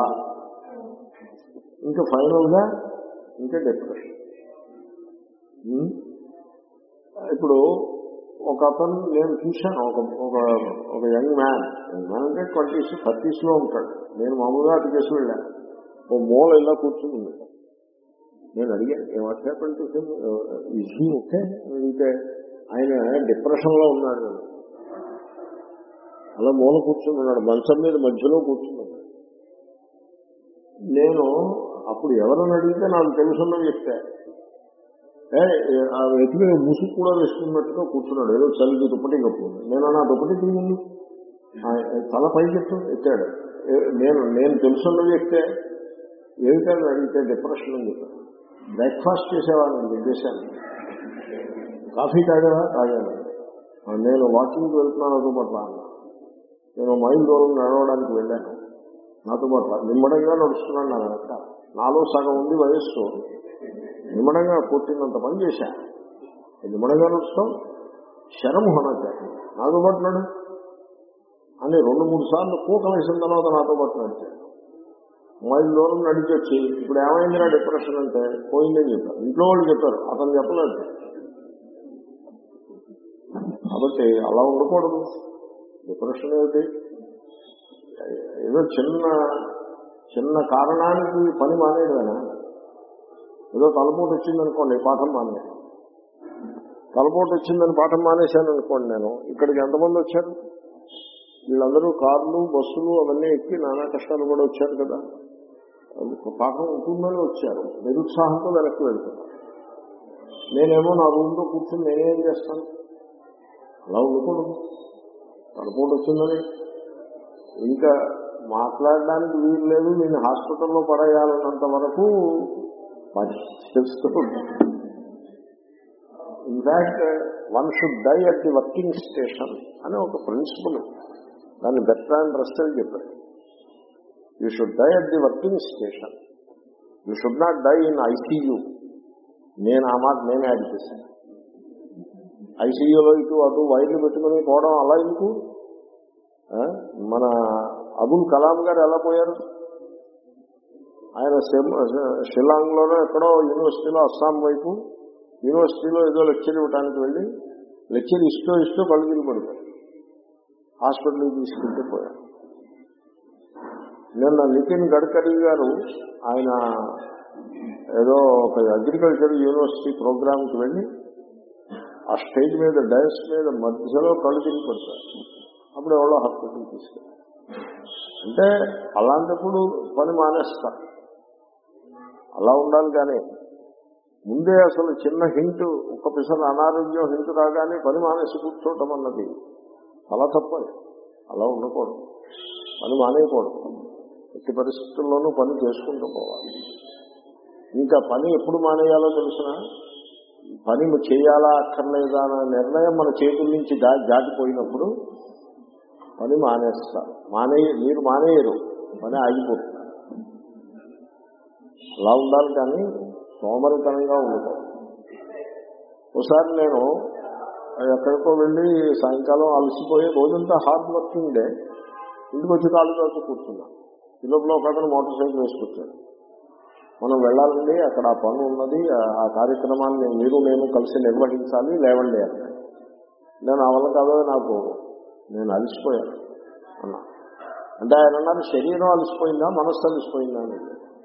ఇంకా ఫైనల్ గా ఇంకా డిప్రెషన్ ఉమ్. ఇప్పుడు ఒక అతను నేను చూశాను ఒక ఒక ఒక యంగ్ మ్యాన్ యంగ్ మ్యాన్ అంటే ట్వంటీస్ థర్టీస్ లో ఉంటాడు నేను మామూలుగా అటు చేసి వెళ్ళాను ఓ మూల ఇలా కూర్చుని ఉంది నేను అడిగాను ఏం వచ్చాపంటే ఇది ఓకే అడిగితే ఆయన డిప్రెషన్ లో ఉన్నాడు అలా మూల కూర్చుని ఉన్నాడు మంచం మీద మధ్యలో కూర్చున్నాడు నేను అప్పుడు ఎవరని అడిగితే నాకు తెలుసున్న వ్యక్తే ఏ, ఆ వ్యక్తి మీద ముసుగు కూడా వేసుకున్నట్టుగా కూర్చున్నాడు ఏదో చలికి దుప్పటి కప్పుకుంది నేను నా దుప్పటి తిరిగింది తల పైకి ఎత్తు ఎత్తాడు ఏ- నేను నేను తెలుసున్న వ్యక్తే ఏమిటని అడిగితే డిప్రెషన్ అని చెప్పాను బ్రేక్ఫాస్ట్ చేసేవాడిని చేశాను కాఫీ తాగావా తాగాను ఆ, నేను వాకింగ్కి వెళ్తున్నాను నాతో పాటు రా అన్నా. నేను మైల్ దూరం నడవడానికి వెళ్ళాను నాతో పాటు రా. నిమ్మడంగా నడుస్తున్నాను నా వెనక నాలో సగం ఉంది వయస్సు నిమ్మడంగా కూర్చున్నంత పని చేశా నిమ్మడంగా నడుస్తాం శరముహన నాతో పాటు నడు అని రెండు మూడు సార్లు కూక వేసిన తర్వాత నాతో పాటు నడిచాడు మైల్ దూరం నడిచొచ్చి ఇప్పుడు ఏమైందిరా డిప్రెషన్ అంటే పోయిందని చెప్పారు ఇంట్లో వాళ్ళు చెప్పారు అతను చెప్పలేదు కాబట్టి అలా ఉండకూడదు డిప్రెషన్ ఏమిటి ఏదో చిన్న చిన్న కారణానికి పని మానేయడమేనా ఏదో తలపోటు వచ్చిందనుకోండి పాఠం మానేయాలి తలపోటు వచ్చిందని పాఠం మానేశాను అనుకోండి నేను ఇక్కడికి ఎంతమంది వచ్చారు వీళ్ళందరూ కార్లు బస్సులు అవన్నీ ఎక్కి నానా కష్టాలు కూడా వచ్చారు కదా పాఠం ఉంటుందని వచ్చారు నిరుత్సాహంతో వెనక్కి వెళ్తున్నారు నేనేమో నా రూమ్లో కూర్చొని నేనేం చేస్తాను అలా ఉండకూడదు తలపోటు వచ్చిందని ఇంకా మాట్లాడడానికి వీలు లేదు నేను హాస్పిటల్లో పడేయాలన్నంత వరకు పని చేస్తూ ఉంటాను in fact one should die at the working station అని ఒక ప్రిన్సిపల్ దాన్ని బెట్రాండ్ రస్టల్ చెప్పారు you should die at the working station you should not die in ICU నేను ఆ మాట నేనే యాడ్ చేశాను ఐసీయూలో ఇటు అటు వైర్లు పెట్టుకుని పోవడం అలా ఎందుకు ఆ? మన అబుల్ కలాం గారు ఎలా పోయారు ఆయన షిల్లాంగ్లోనో ఎక్కడో యూనివర్సిటీలో అస్సాం వైపు యూనివర్సిటీలో ఏదో లెక్చర్ ఇవ్వడానికి వెళ్ళి లెక్చర్ ఇష్టో ఇష్టో కళ్ళు తిరిగి పడిపోయారు హాస్పిటల్కి తీసుకుంటూ పోయారు నిన్న నితిన్ గడ్కరీ గారు ఆయన ఏదో ఒక అగ్రికల్చర్ యూనివర్సిటీ ప్రోగ్రామ్కి వెళ్ళి ఆ స్టేజ్ మీద డైస్ మీద మధ్యలో కళ్ళు తిరిగి పడతారు అప్పుడు ఎవరో హాస్పిటల్ తీసుకెళ్ళారు అంటే అలాంటప్పుడు పని మానేస్తారు అలా ఉండాలి కానీ ముందే అసలు చిన్న హింట్ ఒక పిసర అనారోగ్యం హింట్ రాగానే పని మానేసి కూర్చోవటం అన్నది చాలా తప్పది అలా ఉండకూడదు పని మానేయకూడదు ఎట్టి పరిస్థితుల్లోనూ పని చేసుకుంటూ పోవాలి ఇంకా పని ఎప్పుడు మానేయాలో తెలిసిన పని చేయాలా అక్కర్లేదా అనే నిర్ణయం మన చేతుల నుంచి దా దాటిపోయినప్పుడు పని మానేస్తారు మానే మీరు మానేయరు పని ఆగిపోతుంది అలా ఉండాలి కానీ సోమరితనంగా ఉండకూడదు ఒకసారి నేను ఎక్కడికో వెళ్ళి సాయంకాలం అలసిపోయి రోజంతా హార్డ్ వర్కింగ్ డే ఇంటికి వచ్చి కాలు కాల్చి కూర్చున్నాను ఈ లోపల ఒక అతను మోటార్ సైకిల్ వేసుకొచ్చాడు మనం వెళ్ళాలండి అక్కడ ఆ పని ఉన్నది ఆ- ఆ కార్యక్రమాన్ని మీరు నేను కలిసి నిర్వహించాలి లేవండి అన్నాడు నేను ఆ వల్ల కాదో నాకు నేను అలసిపోయాను అన్నా అంటే ఆయన అన్నారు శరీరం అలసిపోయిందా మనస్సు అలసిపోయిందా అని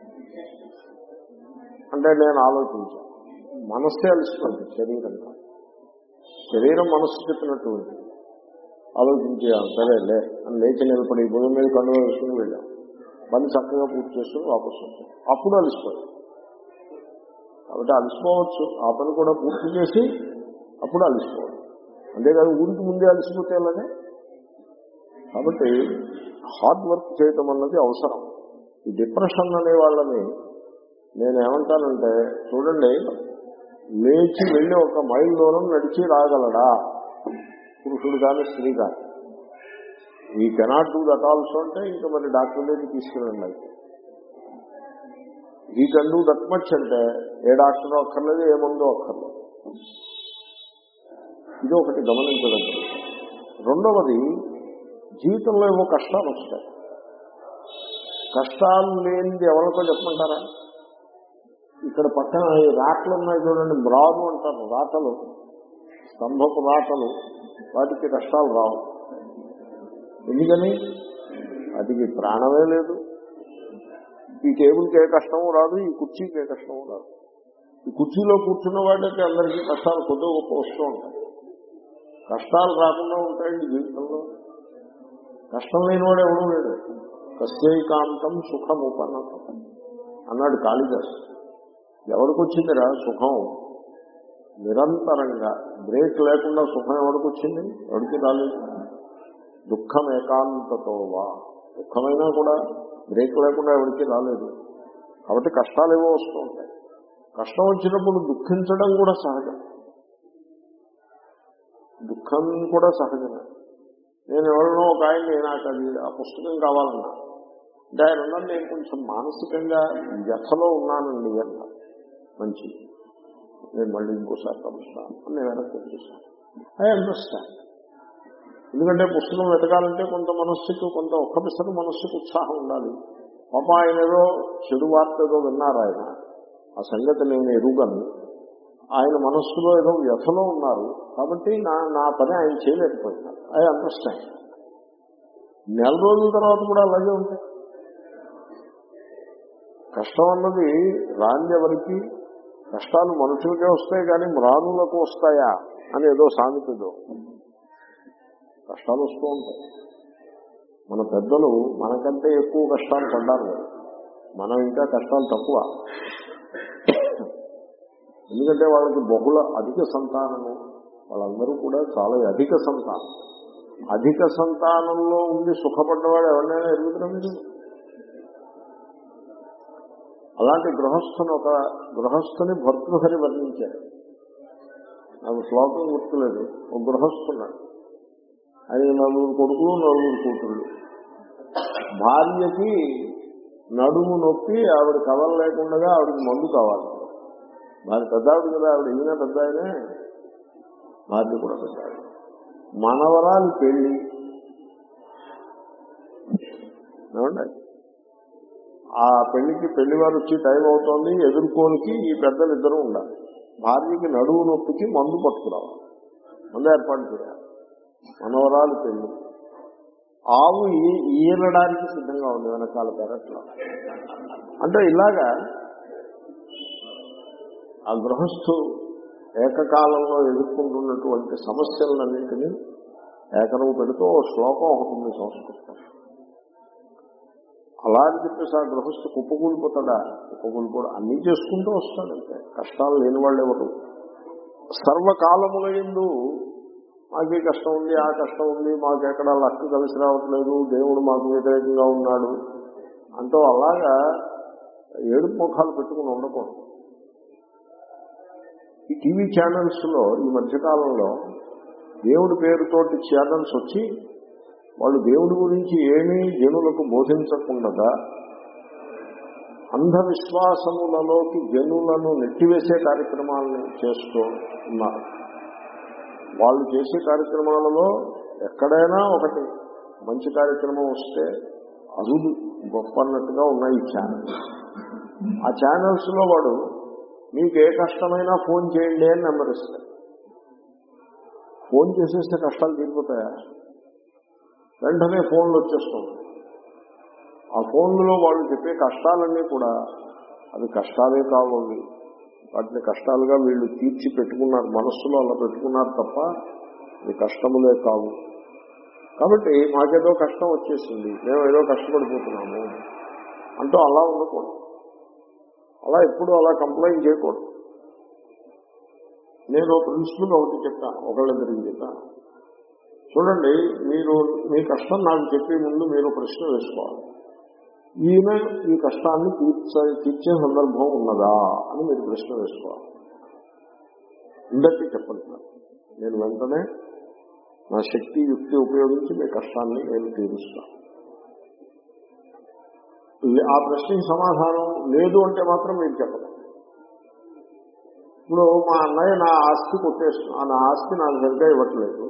అంటే నేను ఆలోచించాను మనస్సే అలసిపోయింది శరీరం కాదు. శరీరం మనస్సు చెప్పినట్టు ఉంది ఆలోచించి "ఆ, సరేలే అని లేచి నిలబడి భూమి మీద కన్ను వేసుకుని వెళ్ళాం పని చక్కగా పూర్తి చేసుకుని వాపసు వచ్చాం అప్పుడు అలసిపోయాం కాబట్టి అలసిపోవచ్చు ఆ పని కూడా పూర్తి చేసి అప్పుడు అలసిపోవచ్చు అంతేకాదు ఊరికి ముందే అలసిపోతే అలాగే కాబట్టి హార్డ్ వర్క్ చేయటం అన్నది అవసరం ఈ డిప్రెషన్ అనే వాళ్ళని నేను ఏమంటానంటే చూడండి లేచి వెళ్ళి ఒక మైల్ దూరం నడిచి రాగలడా పురుషుడు కానీ స్త్రీ కానీ ఈ కెనాట్ డూ దట్ ఆల్సో అంటే ఇంకా మరి డాక్టర్ దగ్గరికి తీసుకురండి అయితే ఈ కెన్ డూ దట్ మచ్ అంటే ఏ డాక్టర్ అక్కర్లేదు ఏ మందో అక్కర్లేదు ఇది ఒకటి గమనించదగ్గర రెండవది జీవితంలో ఏవో కష్టాలు వస్తాయి కష్టాలు లేనిది ఎవరికో చెప్పమంటారా ఇక్కడ పక్కన ఈ రాట్లు ఉన్నాయి చూడండి మ్రాను అంటారు రాతలు స్తంభపు రాతలు వాటికి కష్టాలు రావు ఎందుకని వాటికి ప్రాణమే లేదు ఈ టేబుల్కి ఏ కష్టము రాదు ఈ కుర్చీకి ఏ కష్టము రాదు ఈ కుర్చీలో కూర్చున్న వాళ్ళకి అందరికీ కష్టాలు కొద్దిగా గొప్ప వస్తూ ఉంటాయి కష్టాలు రాకుండా ఉంటాయండి జీవితంలో కష్టం లేనివాడు ఎవడూ లేడు కస్యైకాంతం సుఖముపన్నతం అన్నాడు కాళిదాస్ ఎవరికి వచ్చిందిరా సుఖం నిరంతరంగా బ్రేక్ లేకుండా సుఖం ఎవరికి వచ్చింది ఎవరికి రాలేదు దుఃఖం ఏకాంతతోవా దుఃఖమైనా కూడా బ్రేక్ లేకుండా ఎవరికి రాలేదు కాబట్టి కష్టాలు ఏవో వస్తూ ఉంటాయి కష్టం వచ్చినప్పుడు దుఃఖించడం కూడా సహజం దుఃఖం కూడా సహజమే నేను ఎవరినో ఒక ఆయన్ని నాకు అది ఆ పుస్తకం కావాలన్నా అంటే ఆయన అన్నారు, నేను కొంచెం మానసికంగా వ్యథలో ఉన్నానండి అన్న మంచి నేను మళ్ళీ ఇంకోసారి కలుస్తాను అని నేను వెనక్కి వచ్చేసాను ఐ అండర్స్టాండ్ ఎందుకంటే పుస్తకం వెతకాలంటే కొంత మనస్సుకు కొంత ఒక్క పిసరు మనస్సుకు ఉత్సాహం ఉండాలి పాప ఆయన ఏదో చెడు వార్త ఏదో విన్నారు ఆయన ఆ సంగతి నేను ఎరుగను ఆయన మనస్సులో ఏదో వ్యథలో ఉన్నారు కాబట్టి నా నా పని ఆయన చేయలేకపోయినారు ఐ అండర్స్టాండ్ నెల రోజుల తర్వాత కూడా అలాగే ఉంటాయి కష్టం అన్నది రాని ఎవరికి కష్టాలు మనుషులకే వస్తాయి కానీ మ్రానులకు వస్తాయా అని ఏదో సామెతదో కష్టాలు వస్తూ ఉంటాయి మన పెద్దలు మనకంటే ఎక్కువ కష్టాలు పడ్డారు కదా. మనం ఇంకా కష్టాలు తక్కువ ఎందుకంటే వాళ్ళకి బహుళ అధిక సంతానము వాళ్ళందరూ కూడా చాలా అధిక సంతానం అధిక సంతానంలో ఉండి సుఖపడ్డవాడు ఎవరినైనా ఎరుగుతున్నా మీరు అలాంటి గృహస్థుని ఒక గృహస్థుని భర్తృహరి వర్ణించారు నాకు శ్లోకం గుర్తులేదు ఒక గృహస్థున్నాడు ఆయన నలుగురు కొడుకులు నలుగురు కూతుళ్ళు భార్యకి నడుము నొప్పి ఆవిడ కవల లేకుండా ఆవిడకి మందు కావాలి భార్య పెద్ద ఆవిడ కదా ఆవిడ ఈయన పెద్ద ఆయనే భార్య కూడా పెద్ద ఆవిడ మనవరాలు పెళ్లి ఏమండి ఆ పెళ్లికి పెళ్లి వారు వచ్చి టైం అవుతోంది ఎదుర్కోనికి ఈ పెద్దలు ఇద్దరు ఉండాలి భార్యకి నడువు నొప్పికి మందు పట్టుకురావాలి మందు ఏర్పాటు చేయాలి మనవరాలు పెళ్లి ఆవు ఈ- ఈనడానికి సిద్ధంగా ఉంది వెనకాల పెరట్లో అంటే ఇలాగా ఆ గృహస్థు ఏకకాలంలో ఎదుర్కొంటున్నటువంటి సమస్యలన్నింటినీ ఏకరవు పెడుతూ ఓ శ్లోకం ఒకటి ఉంది సంస్కృతం అలా అని చెప్పేసి ఆ గృహస్థు కుప్పకూలిపోతాడా కుప్పకూలిపోడు అన్నీ చేసుకుంటూ వస్తాడంటే కష్టాలు లేని వాళ్ళు ఎవరు సర్వకాలముల ఎందు మాకు ఈ కష్టం ఉంది ఆ కష్టం ఉంది మాకు ఎక్కడ లక్ కలిసి రావట్లేదు దేవుడు మాకు వ్యతిరేకంగా ఉన్నాడు అంటూ అలాగా ఏడు ముఖాలు పెట్టుకుని ఉండకూడదు ఈ టీవీ ఛానల్స్ లో ఈ మధ్యకాలంలో దేవుడి పేరుతోటి ఛానల్స్ వచ్చి వాళ్ళు దేవుడి గురించి ఏమీ జనులకు బోధించకుండా అంధవిశ్వాసములలోకి జనులను నెట్టివేసే కార్యక్రమాలను చేస్తూ ఉన్నారు వాళ్ళు చేసే కార్యక్రమాలలో ఎక్కడైనా ఒకటి మంచి కార్యక్రమం వస్తే అరుదు గొప్ప అన్నట్టుగా ఉన్నాయి ఈ ఛానల్ ఆ ఛానల్స్ లో వాడు మీకు ఏ కష్టమైనా ఫోన్ చేయండి అని నెంబర్ ఇస్తాడు ఫోన్ చేసేస్తే కష్టాలు తీరిపోతాయా వెంటనే ఫోన్లు వచ్చేస్తుంది ఆ ఫోన్లో వాళ్ళు చెప్పే కష్టాలన్నీ కూడా అవి కష్టాలే కావాలి వాటిని కష్టాలుగా వీళ్ళు తీర్చి పెట్టుకున్నారు మనస్సులో అలా పెట్టుకున్నారు తప్ప అది కష్టములే కావు కాబట్టి మాకేదో కష్టం వచ్చేసింది మేము ఏదో కష్టపడిపోతున్నాము అంటూ అలా ఉండకూడదు అలా ఎప్పుడు అలా కంప్లైంట్ చేయకూడదు నేను ప్రిన్సిపల్ ఒకటి చెప్తాను ఒకళ్ళిద్దరికి చెప్తాను చూడండి మీరు మీ కష్టం నాకు చెప్పే ముందు మీరు ప్రశ్న వేసుకోవాలి ఈయన ఈ కష్టాన్ని తీర్చ తీర్చే సందర్భం ఉన్నదా అని మీరు ప్రశ్న వేసుకోవాలి ఇందరికి చెప్పండి నాకు. నేను వెంటనే నా శక్తి యుక్తి ఉపయోగించి మీ కష్టాన్ని నేను తీరుస్తాను లే- ఆ ప్రశ్నకి సమాధానం లేదు అంటే మాత్రం మీరు చెప్పండి ఇప్పుడు మా అన్నయ్య నా ఆస్తి కొట్టేస్తున్నా నా ఆస్తి నాకు సరిగ్గా ఇవ్వట్లేదు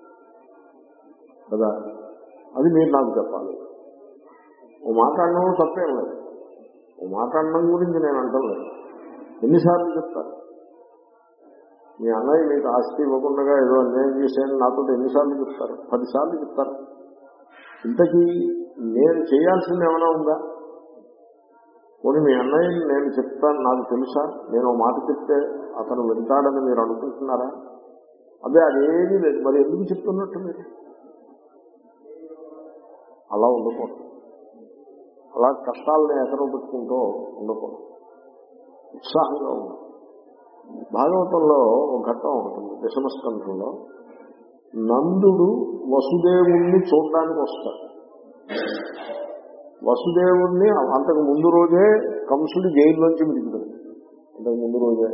కదా అది మీరు నాకు చెప్పాలి ఓ మాట అన్నం తప్పేం లేదు ఓ మాట అన్నం గురించి నేను అంటలేదు ఎన్నిసార్లు చెప్తాను మీ అన్నయ్య మీకు ఆస్తి ఇవ్వకుండా ఏదో అన్యాయం చేశాను నాతో ఎన్నిసార్లు చెప్తారు పదిసార్లు చెప్తారు ఇంతకీ నేను చేయాల్సింది ఏమైనా ఉందా పోనీ మీ అన్నయ్యని నేను చెప్తాను నాకు తెలుసా నేను ఓ మాట చెప్తే అతను వింటాడని మీరు అనుకుంటున్నారా అదే అదేమీ లేదు మరి ఎందుకు చెప్తున్నట్టు మీరు అలా ఉండకూడదు అలా కష్టాలని ఎకరం పెట్టుకుంటూ ఉండకూడదు ఉత్సాహంగా ఉండాలి భాగవతంలో ఒక ఘట్టం ఒకటి ఉంది దశమస్కంధంలో నందుడు వసుదేవుణ్ణి చూడడానికి వస్తాడు వసుదేవుణ్ణి అంతకు ముందు రోజే కంసుడి జైల్లోంచి మిగులుతాడు అంతకు ముందు రోజే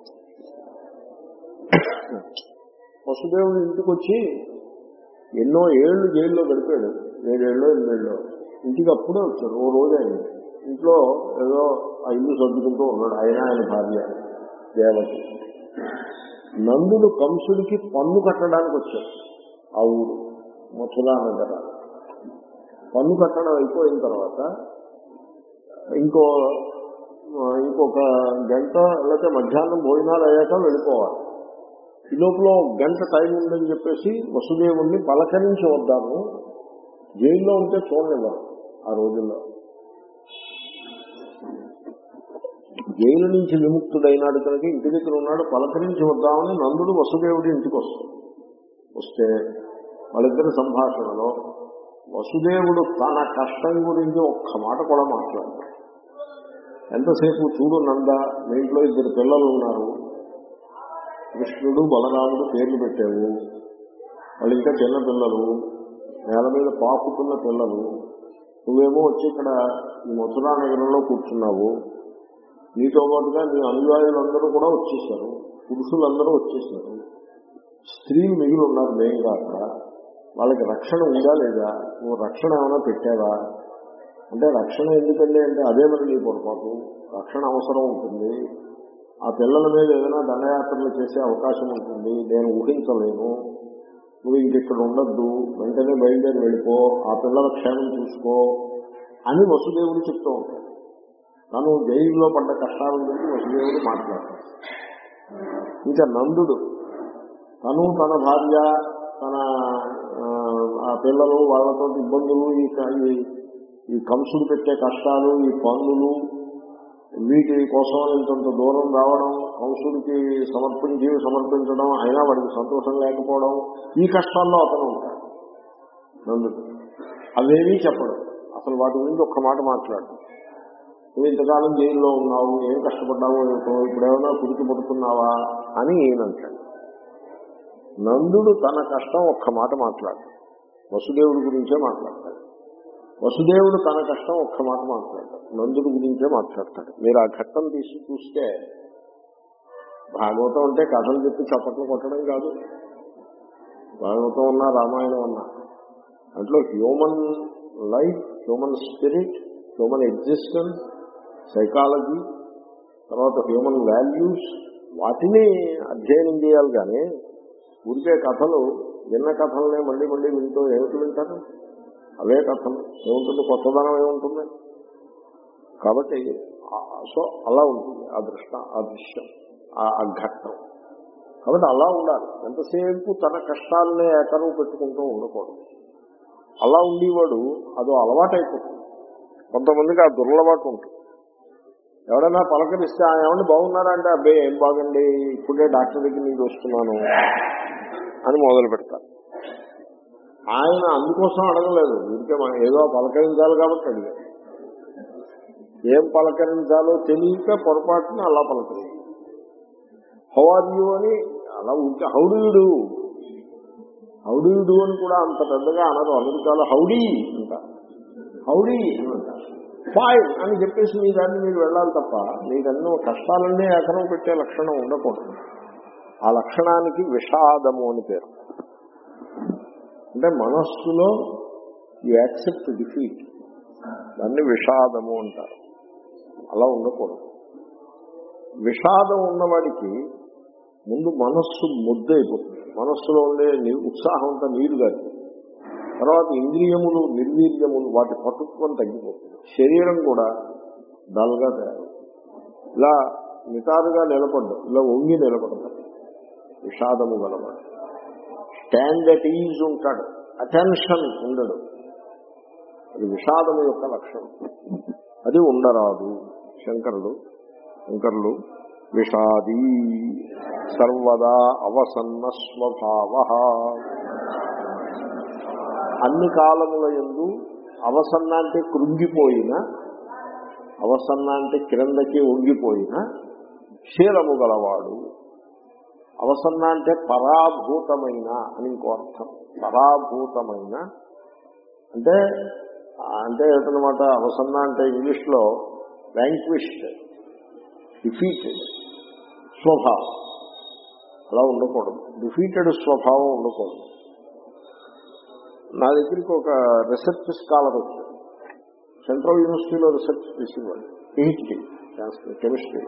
వసుదేవుడు ఇంటికి వచ్చి ఎన్నో ఏళ్ళు జైల్లో గడిపాడు ఏడేళ్ళు ఎనిమిదేళ్ళు ఇంటికి అప్పుడే వచ్చాడు ఓ రోజు అయింది ఇంట్లో ఏదో ఆ ఇల్లు సర్దుకుంటూ ఉన్నాడు ఆయన ఆయన భార్య దేవకి నందుడు కంసుడికి పన్ను కట్టడానికి వచ్చాడు ఆ ఊరు మథురా నగర పన్ను కట్టడం అయిపోయిన తర్వాత ఇంకో ఇంకొక గంట లేకపోతే మధ్యాహ్నం భోజనాలు అయ్యాక వెళ్ళిపోవాలి ఈ లోపల ఒక గంట టైం ఉందని చెప్పేసి వసుదేవుణ్ణి పలకరించి వద్దాము జైల్లో ఉంటే చూడనివ్వరు ఆ రోజుల్లో జైలు నుంచి విముక్తుడైనాడు కనుక ఇంటి దగ్గర ఉన్నాడు పలకరించి వద్దామని నందుడు వసుదేవుడి ఇంటికి వస్తాడు వస్తే వాళ్ళిద్దరి సంభాషణలో వసుదేవుడు తన కష్టం గురించి ఒక్క మాట కూడా మాట్లాడతాడు ఎంతసేపు చూడు నంద మీ ఇంట్లో ఇద్దరు పిల్లలు ఉన్నారు కృష్ణుడు బలరాముడు పేర్లు పెట్టావు వాళ్ళు ఇంకా చిన్న పిల్లలు నేల మీద పాకుతున్న పిల్లలు నువ్వేమో వచ్చి ఇక్కడ ఈ మథురా నగరంలో కూర్చున్నావు నీతో పాటుగా నీ అనుయాయులందరూ కూడా వచ్చేసారు పురుషులందరూ వచ్చేసారు స్త్రీలు మిగిలి ఉన్నారు మెయిన్గా అక్కడ వాళ్ళకి రక్షణ ఉందా లేదా నువ్వు రక్షణ ఏమైనా పెట్టావా అంటే రక్షణ ఎందుకండి అంటే అదే మరి నీ పొరపాటు రక్షణ అవసరం ఉంటుంది ఆ పిల్లల మీద ఏదైనా దండయాత్రలు చేసే అవకాశం ఉంటుంది నేను ఊహించలేను నువ్వు ఇంకెక్కడ ఉండద్దు వెంటనే బయలుదేరి వెళ్ళిపో ఆ పిల్లల క్షేమం చూసుకో అని వసుదేవుడు చెప్తూ ఉంటాడు తను జైల్లో పడ్డ కష్టాల గురించి వసుదేవుడు మాట్లాడతాడు ఇంకా నందుడు తను తన భార్య తన ఆ, ఆ పిల్లలు వాళ్ళతో ఇబ్బందులు ఈ క- ఈ- ఈ కంసులు పెట్టే కష్టాలు ఈ పన్నులు వీటి కోసం ఇంతంత దూరం రావడం కంసుడికి సమర్పించి సమర్పించడం అయినా వాడికి సంతోషం లేకపోవడం ఈ కష్టాల్లో అతను ఉంటాడు నందుడు అవేమీ చెప్పడం అసలు వాటి గురించి ఒక్క మాట మాట్లాడు నువ్వు ఇంతకాలం జైల్లో ఉన్నావు ఏం కష్టపడ్డావో ఏమిటో ఇప్పుడేమన్నా కురికి పడుతున్నావా అని ఈయనంటాడు నందుడు తన కష్టం ఒక్క మాట మాట్లాడు వసుదేవుడి గురించే మాట్లాడతాడు వసుదేవుడు తన కష్టం ఒక్క మాట మాట్లాడతాడు నందుడి గురించే మాట్లాడతాడు మీరు ఆ ఘట్టం తీసి చూస్తే భాగవతం అంటే కథలు చెప్పి చప్పట్లు కొట్టడం కాదు భాగవతం ఉన్నా రామాయణం ఉన్నా దాంట్లో human life human spirit human existence psychology తర్వాత హ్యూమన్ వాల్యూస్ వాటిని అధ్యయనం చేయాలి కానీ ఊరికే కథలు విన్న కథలనే మళ్ళీ మళ్ళీ వింటూ ఏమిటి వింటారు అవే కథలు ఏముంటుంది కొత్తదనం ఏముంటుంది కాబట్టి ఆ- సో అలా ఉంటుంది ఆ దృష్ట ఆ దృశ్యం ఆ ఆ ఘట్టం కాబట్టి అలా ఉండాలి ఎంతసేపు తన కష్టాలనే ఏకరువు పెట్టుకుంటూ ఉండకూడదు అలా ఉండేవాడు అదో అలవాటు అయిపోతుంది కొంతమందికి ఆ దుర్లవాటు ఉంటుంది ఎవరైనా పలకరిస్తే "ఆ, ఏమండి బాగున్నారా అంటే అబ్బే ఏం బాగండి ఇప్పుడే డాక్టర్ దగ్గర నుంచి వస్తున్నాను అని మొదలు పెడతారు ఆయన అందుకోసం అడగలేదు ఊరికే మనం ఏదో పలకరించాలి కాబట్టి అడిగారు ఏం పలకరించాలో తెలియక పొరపాటున అలా పలకరించారు హౌ ఆర్ యూ అని అలా ఉంటే హౌడీయుడు హౌడీయుడు అని కూడా అంత పెద్దగా అనరు అమెరికాలో హౌడీ అంటారు హౌడీ అని అంటారు ఫైన్ అని చెప్పేసి మీ దాన్ని మీరు వెళ్ళాలి తప్ప మీరన్నీ కష్టాలన్నీ ఏకరం పెట్టే లక్షణం ఉండకూడదు ఆ లక్షణానికి విషాదము అని పేరు అంటే మనస్సులో యు యాక్సెప్ట్ డిఫీట్ దాన్ని విషాదము అంటారు అలా ఉండకూడదు విషాదం ఉన్నవాడికి ముందు మనస్సు ముద్దైపోతుంది మనస్సులో ఉండే ని- ఉత్సాహం అంతా నీరు గారి తర్వాత ఇంద్రియములు నిర్వీర్యములు వాటి పటుత్వం తగ్గిపోతుంది శరీరం కూడా డల్గా తయారు ఇలా నిటారుగా నిలబడ్డం ఇలా వంగి నిలబడతాడు విషాదము గలవాడు స్టాండ్ అట్ ఈజ్ ఉంటాడు అటెన్షన్ ఉండడు అది విషాదము యొక్క లక్షణం అది ఉండరాదు శంకరుడు శంకరులు విషాదీ సర్వదా అవసన్న స్వభావ అన్ని కాలముల ఎందు అవసన్న అంటే కృంగిపోయిన అవసన్న అంటే క్రిందకి ఉంగిపోయిన శీలము గలవాడు అవసన్న అంటే పరాభూతమైన అని ఇంకో అర్థం పరాభూతమైన అంటే అంటే ఏంటనమాట అవసన్న అంటే ఇంగ్లీష్లో వ్యాంక్విష్డ్ డిఫీటెడ్ స్వభావం అలా ఉండకూడదు డిఫీటెడ్ స్వభావం ఉండకూడదు నా దగ్గరికి ఒక రీసెర్చ్ స్కాలర్ వచ్చాడు సెంట్రల్ యూనివర్సిటీలో రీసెర్చ్ చేసేవాడు పిహెచ్డి కెమిస్ట్రీ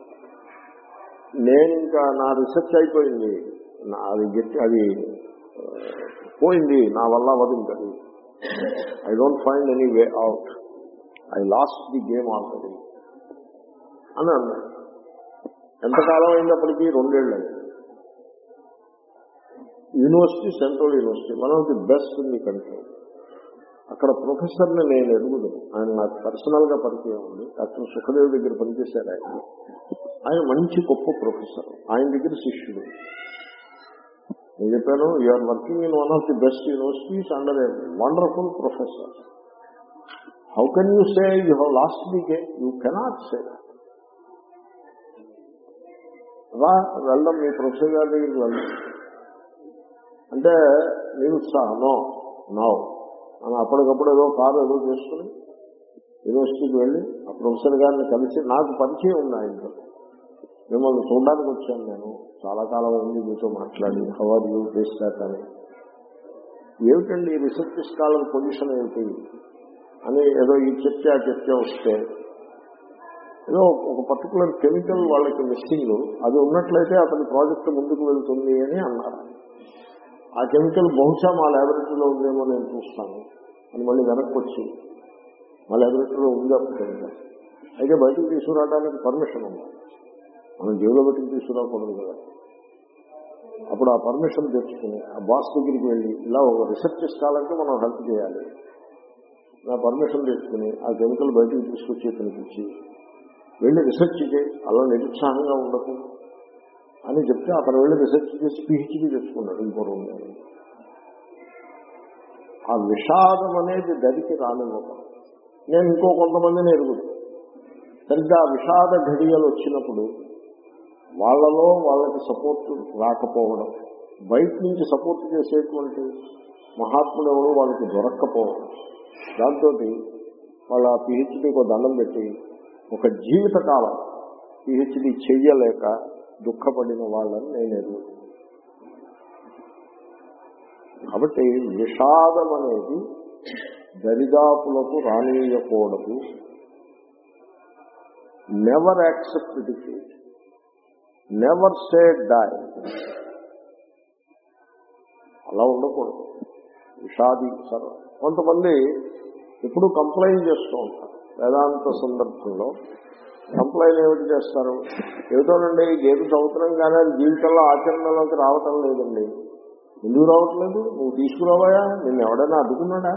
నేను ఇంకా నా రీసెర్చ్ అయిపోయింది నా- అది గట్టి అది ఆ, పోయింది నా వల్ల అవ్వదు ఇంకా అది I don't find any way out I lost the game already అని అన్నాడు ఎంతకాలం అయినప్పటికీ రెండేళ్ళు అయింది university central university one of the best in the country అక్కడ ప్రొఫెసర్ని నేను ఎరుగుదు ఆయన నాకు పర్సనల్ గా పరిచయం ఉంది డాక్టర్ సుఖదేవ్ దగ్గర పనిచేశారు ఆయన ఆయన మంచి గొప్ప ప్రొఫెసర్ ఆయన దగ్గర శిష్యుడు నేను చెప్పాను you're working in one of the best universities under a wonderful professor how can you say you have lost the game you cannot say రా వెళ్దాం మీ ప్రొఫెసర్ గారి దగ్గరికి వెళ్దాం అంటే నిరుత్సాహనో నో అని అప్పటికప్పుడు ఏదో కారు ఏదో చేసుకుని యూనివర్సిటీకి వెళ్ళి ఆ ప్రొఫెసర్ గారిని కలిసి నాకు పరిచయం ఉంది ఆయనతో మిమ్మల్ని చూడడానికి వచ్చాను నేను చాలా కాలం అయింది మీతో మాట్లాడి హవర్ యూ చేసినాక అని ఏమిటండి ఈ రీసెర్చ్ స్కాలర్ పొజిషన్ ఏమిటి అని ఏదో ఈ చర్చ ఆ చర్చ వస్తే ఏదో ఒక పర్టికులర్ కెమికల్ వాళ్ళకి మిస్సింగ్ అది ఉన్నట్లయితే అతని ప్రాజెక్ట్ ముందుకు వెళ్తుంది అని అన్నారు ఆ కెమికల్ బహుశా మా ల్యాబొరేటరీలో ఉందేమో నేను చూస్తాను అని మళ్ళీ వెనక్కి వచ్చి మా ల్యాబొరేటరీలో ఉంది అప్పుడు కెమికల్ అయితే బయటకు తీసుకురావడానికి పర్మిషన్ ఉంది మనం జేబులో బయటకు తీసుకురాకూడదు కదా అప్పుడు ఆ పర్మిషన్ తెచ్చుకుని ఆ బాస్ దగ్గరికి వెళ్ళి ఇలా ఒక రీసెర్చ్ ఇస్తాలంటే మనం హెల్ప్ చేయాలి నా పర్మిషన్ తెచ్చుకుని ఆ కెమికల్ బయటకు తీసుకొచ్చి కనిపించి వెళ్ళి రీసెర్చ్ చేయి అలా నిరుత్సాహంగా ఉండకు అని చెప్తే అతను వెళ్ళి రీసెర్చ్ చేసి పిహెచ్డీ తెచ్చుకున్నాడు ఇంకో రూమ్ ఆ విషాదం అనేది దరికి రానివ్వడం నేను ఇంకో కొంతమందిని ఎరుగుదు సరిగ్గా ఆ విషాద ఘడియలు వచ్చినప్పుడు వాళ్ళలో వాళ్ళకి సపోర్ట్ రాకపోవడం బయట నుంచి సపోర్ట్ చేసేటువంటి మహాత్ముడు ఎవరు వాళ్ళకి దొరక్కపోవడం దాంతో వాళ్ళ పిహెచ్డీకి దండం పెట్టి ఒక జీవితకాలం పిహెచ్డీ చెయ్యలేక దుఃఖపడిన వాళ్ళని నేను ఎదురు కాబట్టి విషాదం అనేది దరిదాపులకు రానియకూడదు never accept defeat never say die అలా ఉండకూడదు విషాది సర్వ కొంతమంది ఎప్పుడు కంప్లైంట్ చేస్తూ ఉంటారు వేదాంత సందర్భంలో కంప్లైంట్ ఏమిటి చేస్తారు ఏమిటోనండి గేటు చదువుతున్నాం కానీ అది జీవితంలో ఆచరణలోకి రావటం లేదండి ఎందుకు రావట్లేదు నువ్వు తీసుకురావాయా నిన్ను ఎవడైనా అడ్డుకున్నాడా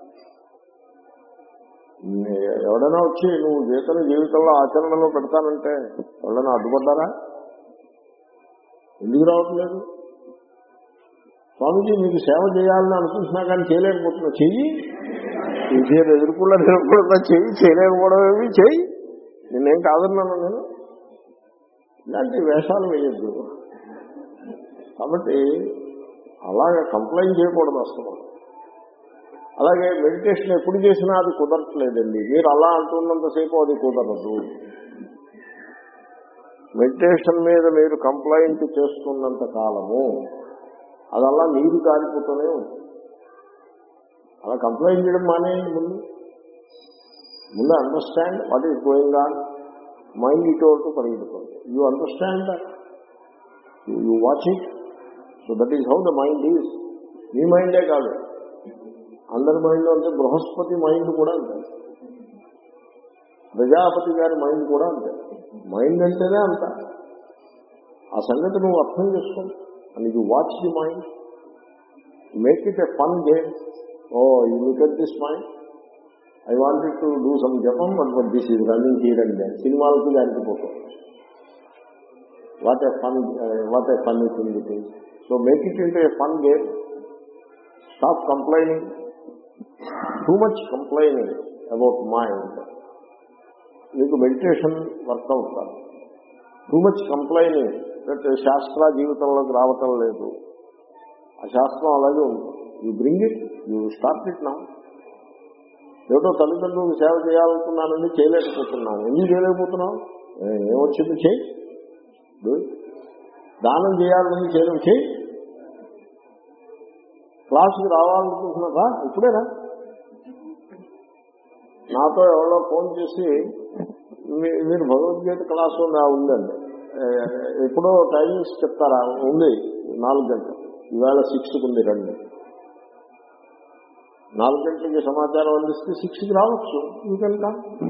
ఎవడైనా వచ్చి నువ్వు గీతను జీవితంలో ఆచరణలో పెడతానంటే ఎవరైనా అడ్డుపడ్డారా ఎందుకు రావట్లేదు స్వామిజీ మీకు సేవ చేయాలని అనుకుంటున్నా కానీ చేయలేకపోతున్నా చెయ్యి చేసేది ఎదుర్కొన్నా ఎదుర్కొన్నా చెయ్యి చేయలేకపోవడం ఏమి చెయ్యి నిన్నేం కాదన్నాను నేను ఇలాంటి వేషాలు వేయద్దు కాబట్టి అలాగే కంప్లైంట్ చేయకూడదు అసలు అలాగే మెడిటేషన్ ఎప్పుడు చేసినా అది కుదరట్లేదండి మీరు అలా అంటున్నంతసేపు అది కుదరదు మెడిటేషన్ మీద మీరు కంప్లైంట్ చేస్తున్నంత కాలము అది అలా నీరు కారిపోతూనే ఉంది అలా కంప్లైంట్ చేయడం మానే ముందు ముందు understand what is going on mind ఇటు వరకు పరిగెడుతుంది you understand you watch it so that is how the mind is మీ మైండే కాదు అందరి మైండ్ అంటే బృహస్పతి మైండ్ కూడా అంతే ప్రజాపతి గారి మైండ్ కూడా అంతే మైండ్ అంటేనే అంత ఆ సంగతి నువ్వు అర్థం చేసుకో and you watch the mind make it a fun game oh you look at this mind I wanted to do some జపం but but this is running తీయడం సినిమాలకి దానికి పోతాం what a fun what a fun it it is so make it into a fun game stop complaining too much complaining about mind మీకు మెడిటేషన్ వర్కౌట్ కాదు టూ మచ్ కంప్లైనింగ్ దట్ శాస్త్ర జీవితంలోకి రావటం లేదు ఆ శాస్త్రం అలాగే ఉంది you bring it you start it నా ఏమిటో తల్లిదండ్రులకు సేవ చేయాలనుకున్నానండి చేయలేకపోతున్నాను ఎందుకు చేయలేకపోతున్నావు ఏమొచ్చింది చేయి దానం చేయాలని చేయడం చేయి క్లాసుకి రావాలనుకుంటున్నారా ఇప్పుడేనా నాతో ఎవరో ఫోన్ చేసి మీరు భగవద్గీత క్లాసు నా ఉందండి ఎప్పుడో టైమింగ్స్ చెప్తారా ఉంది నాలుగు గంటలు ఇవాళ సిక్స్కి ఉంది రండి నాలుగు గంటలకి సమాచారం అందిస్తే సిక్స్కి రావచ్చు ఇంకెంత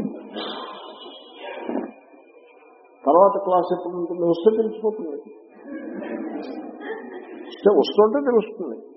తర్వాత క్లాస్ ఎప్పుడు ఉంటుంది వస్తే తెలిసిపోతుంది వస్తుంటే తెలుస్తుంది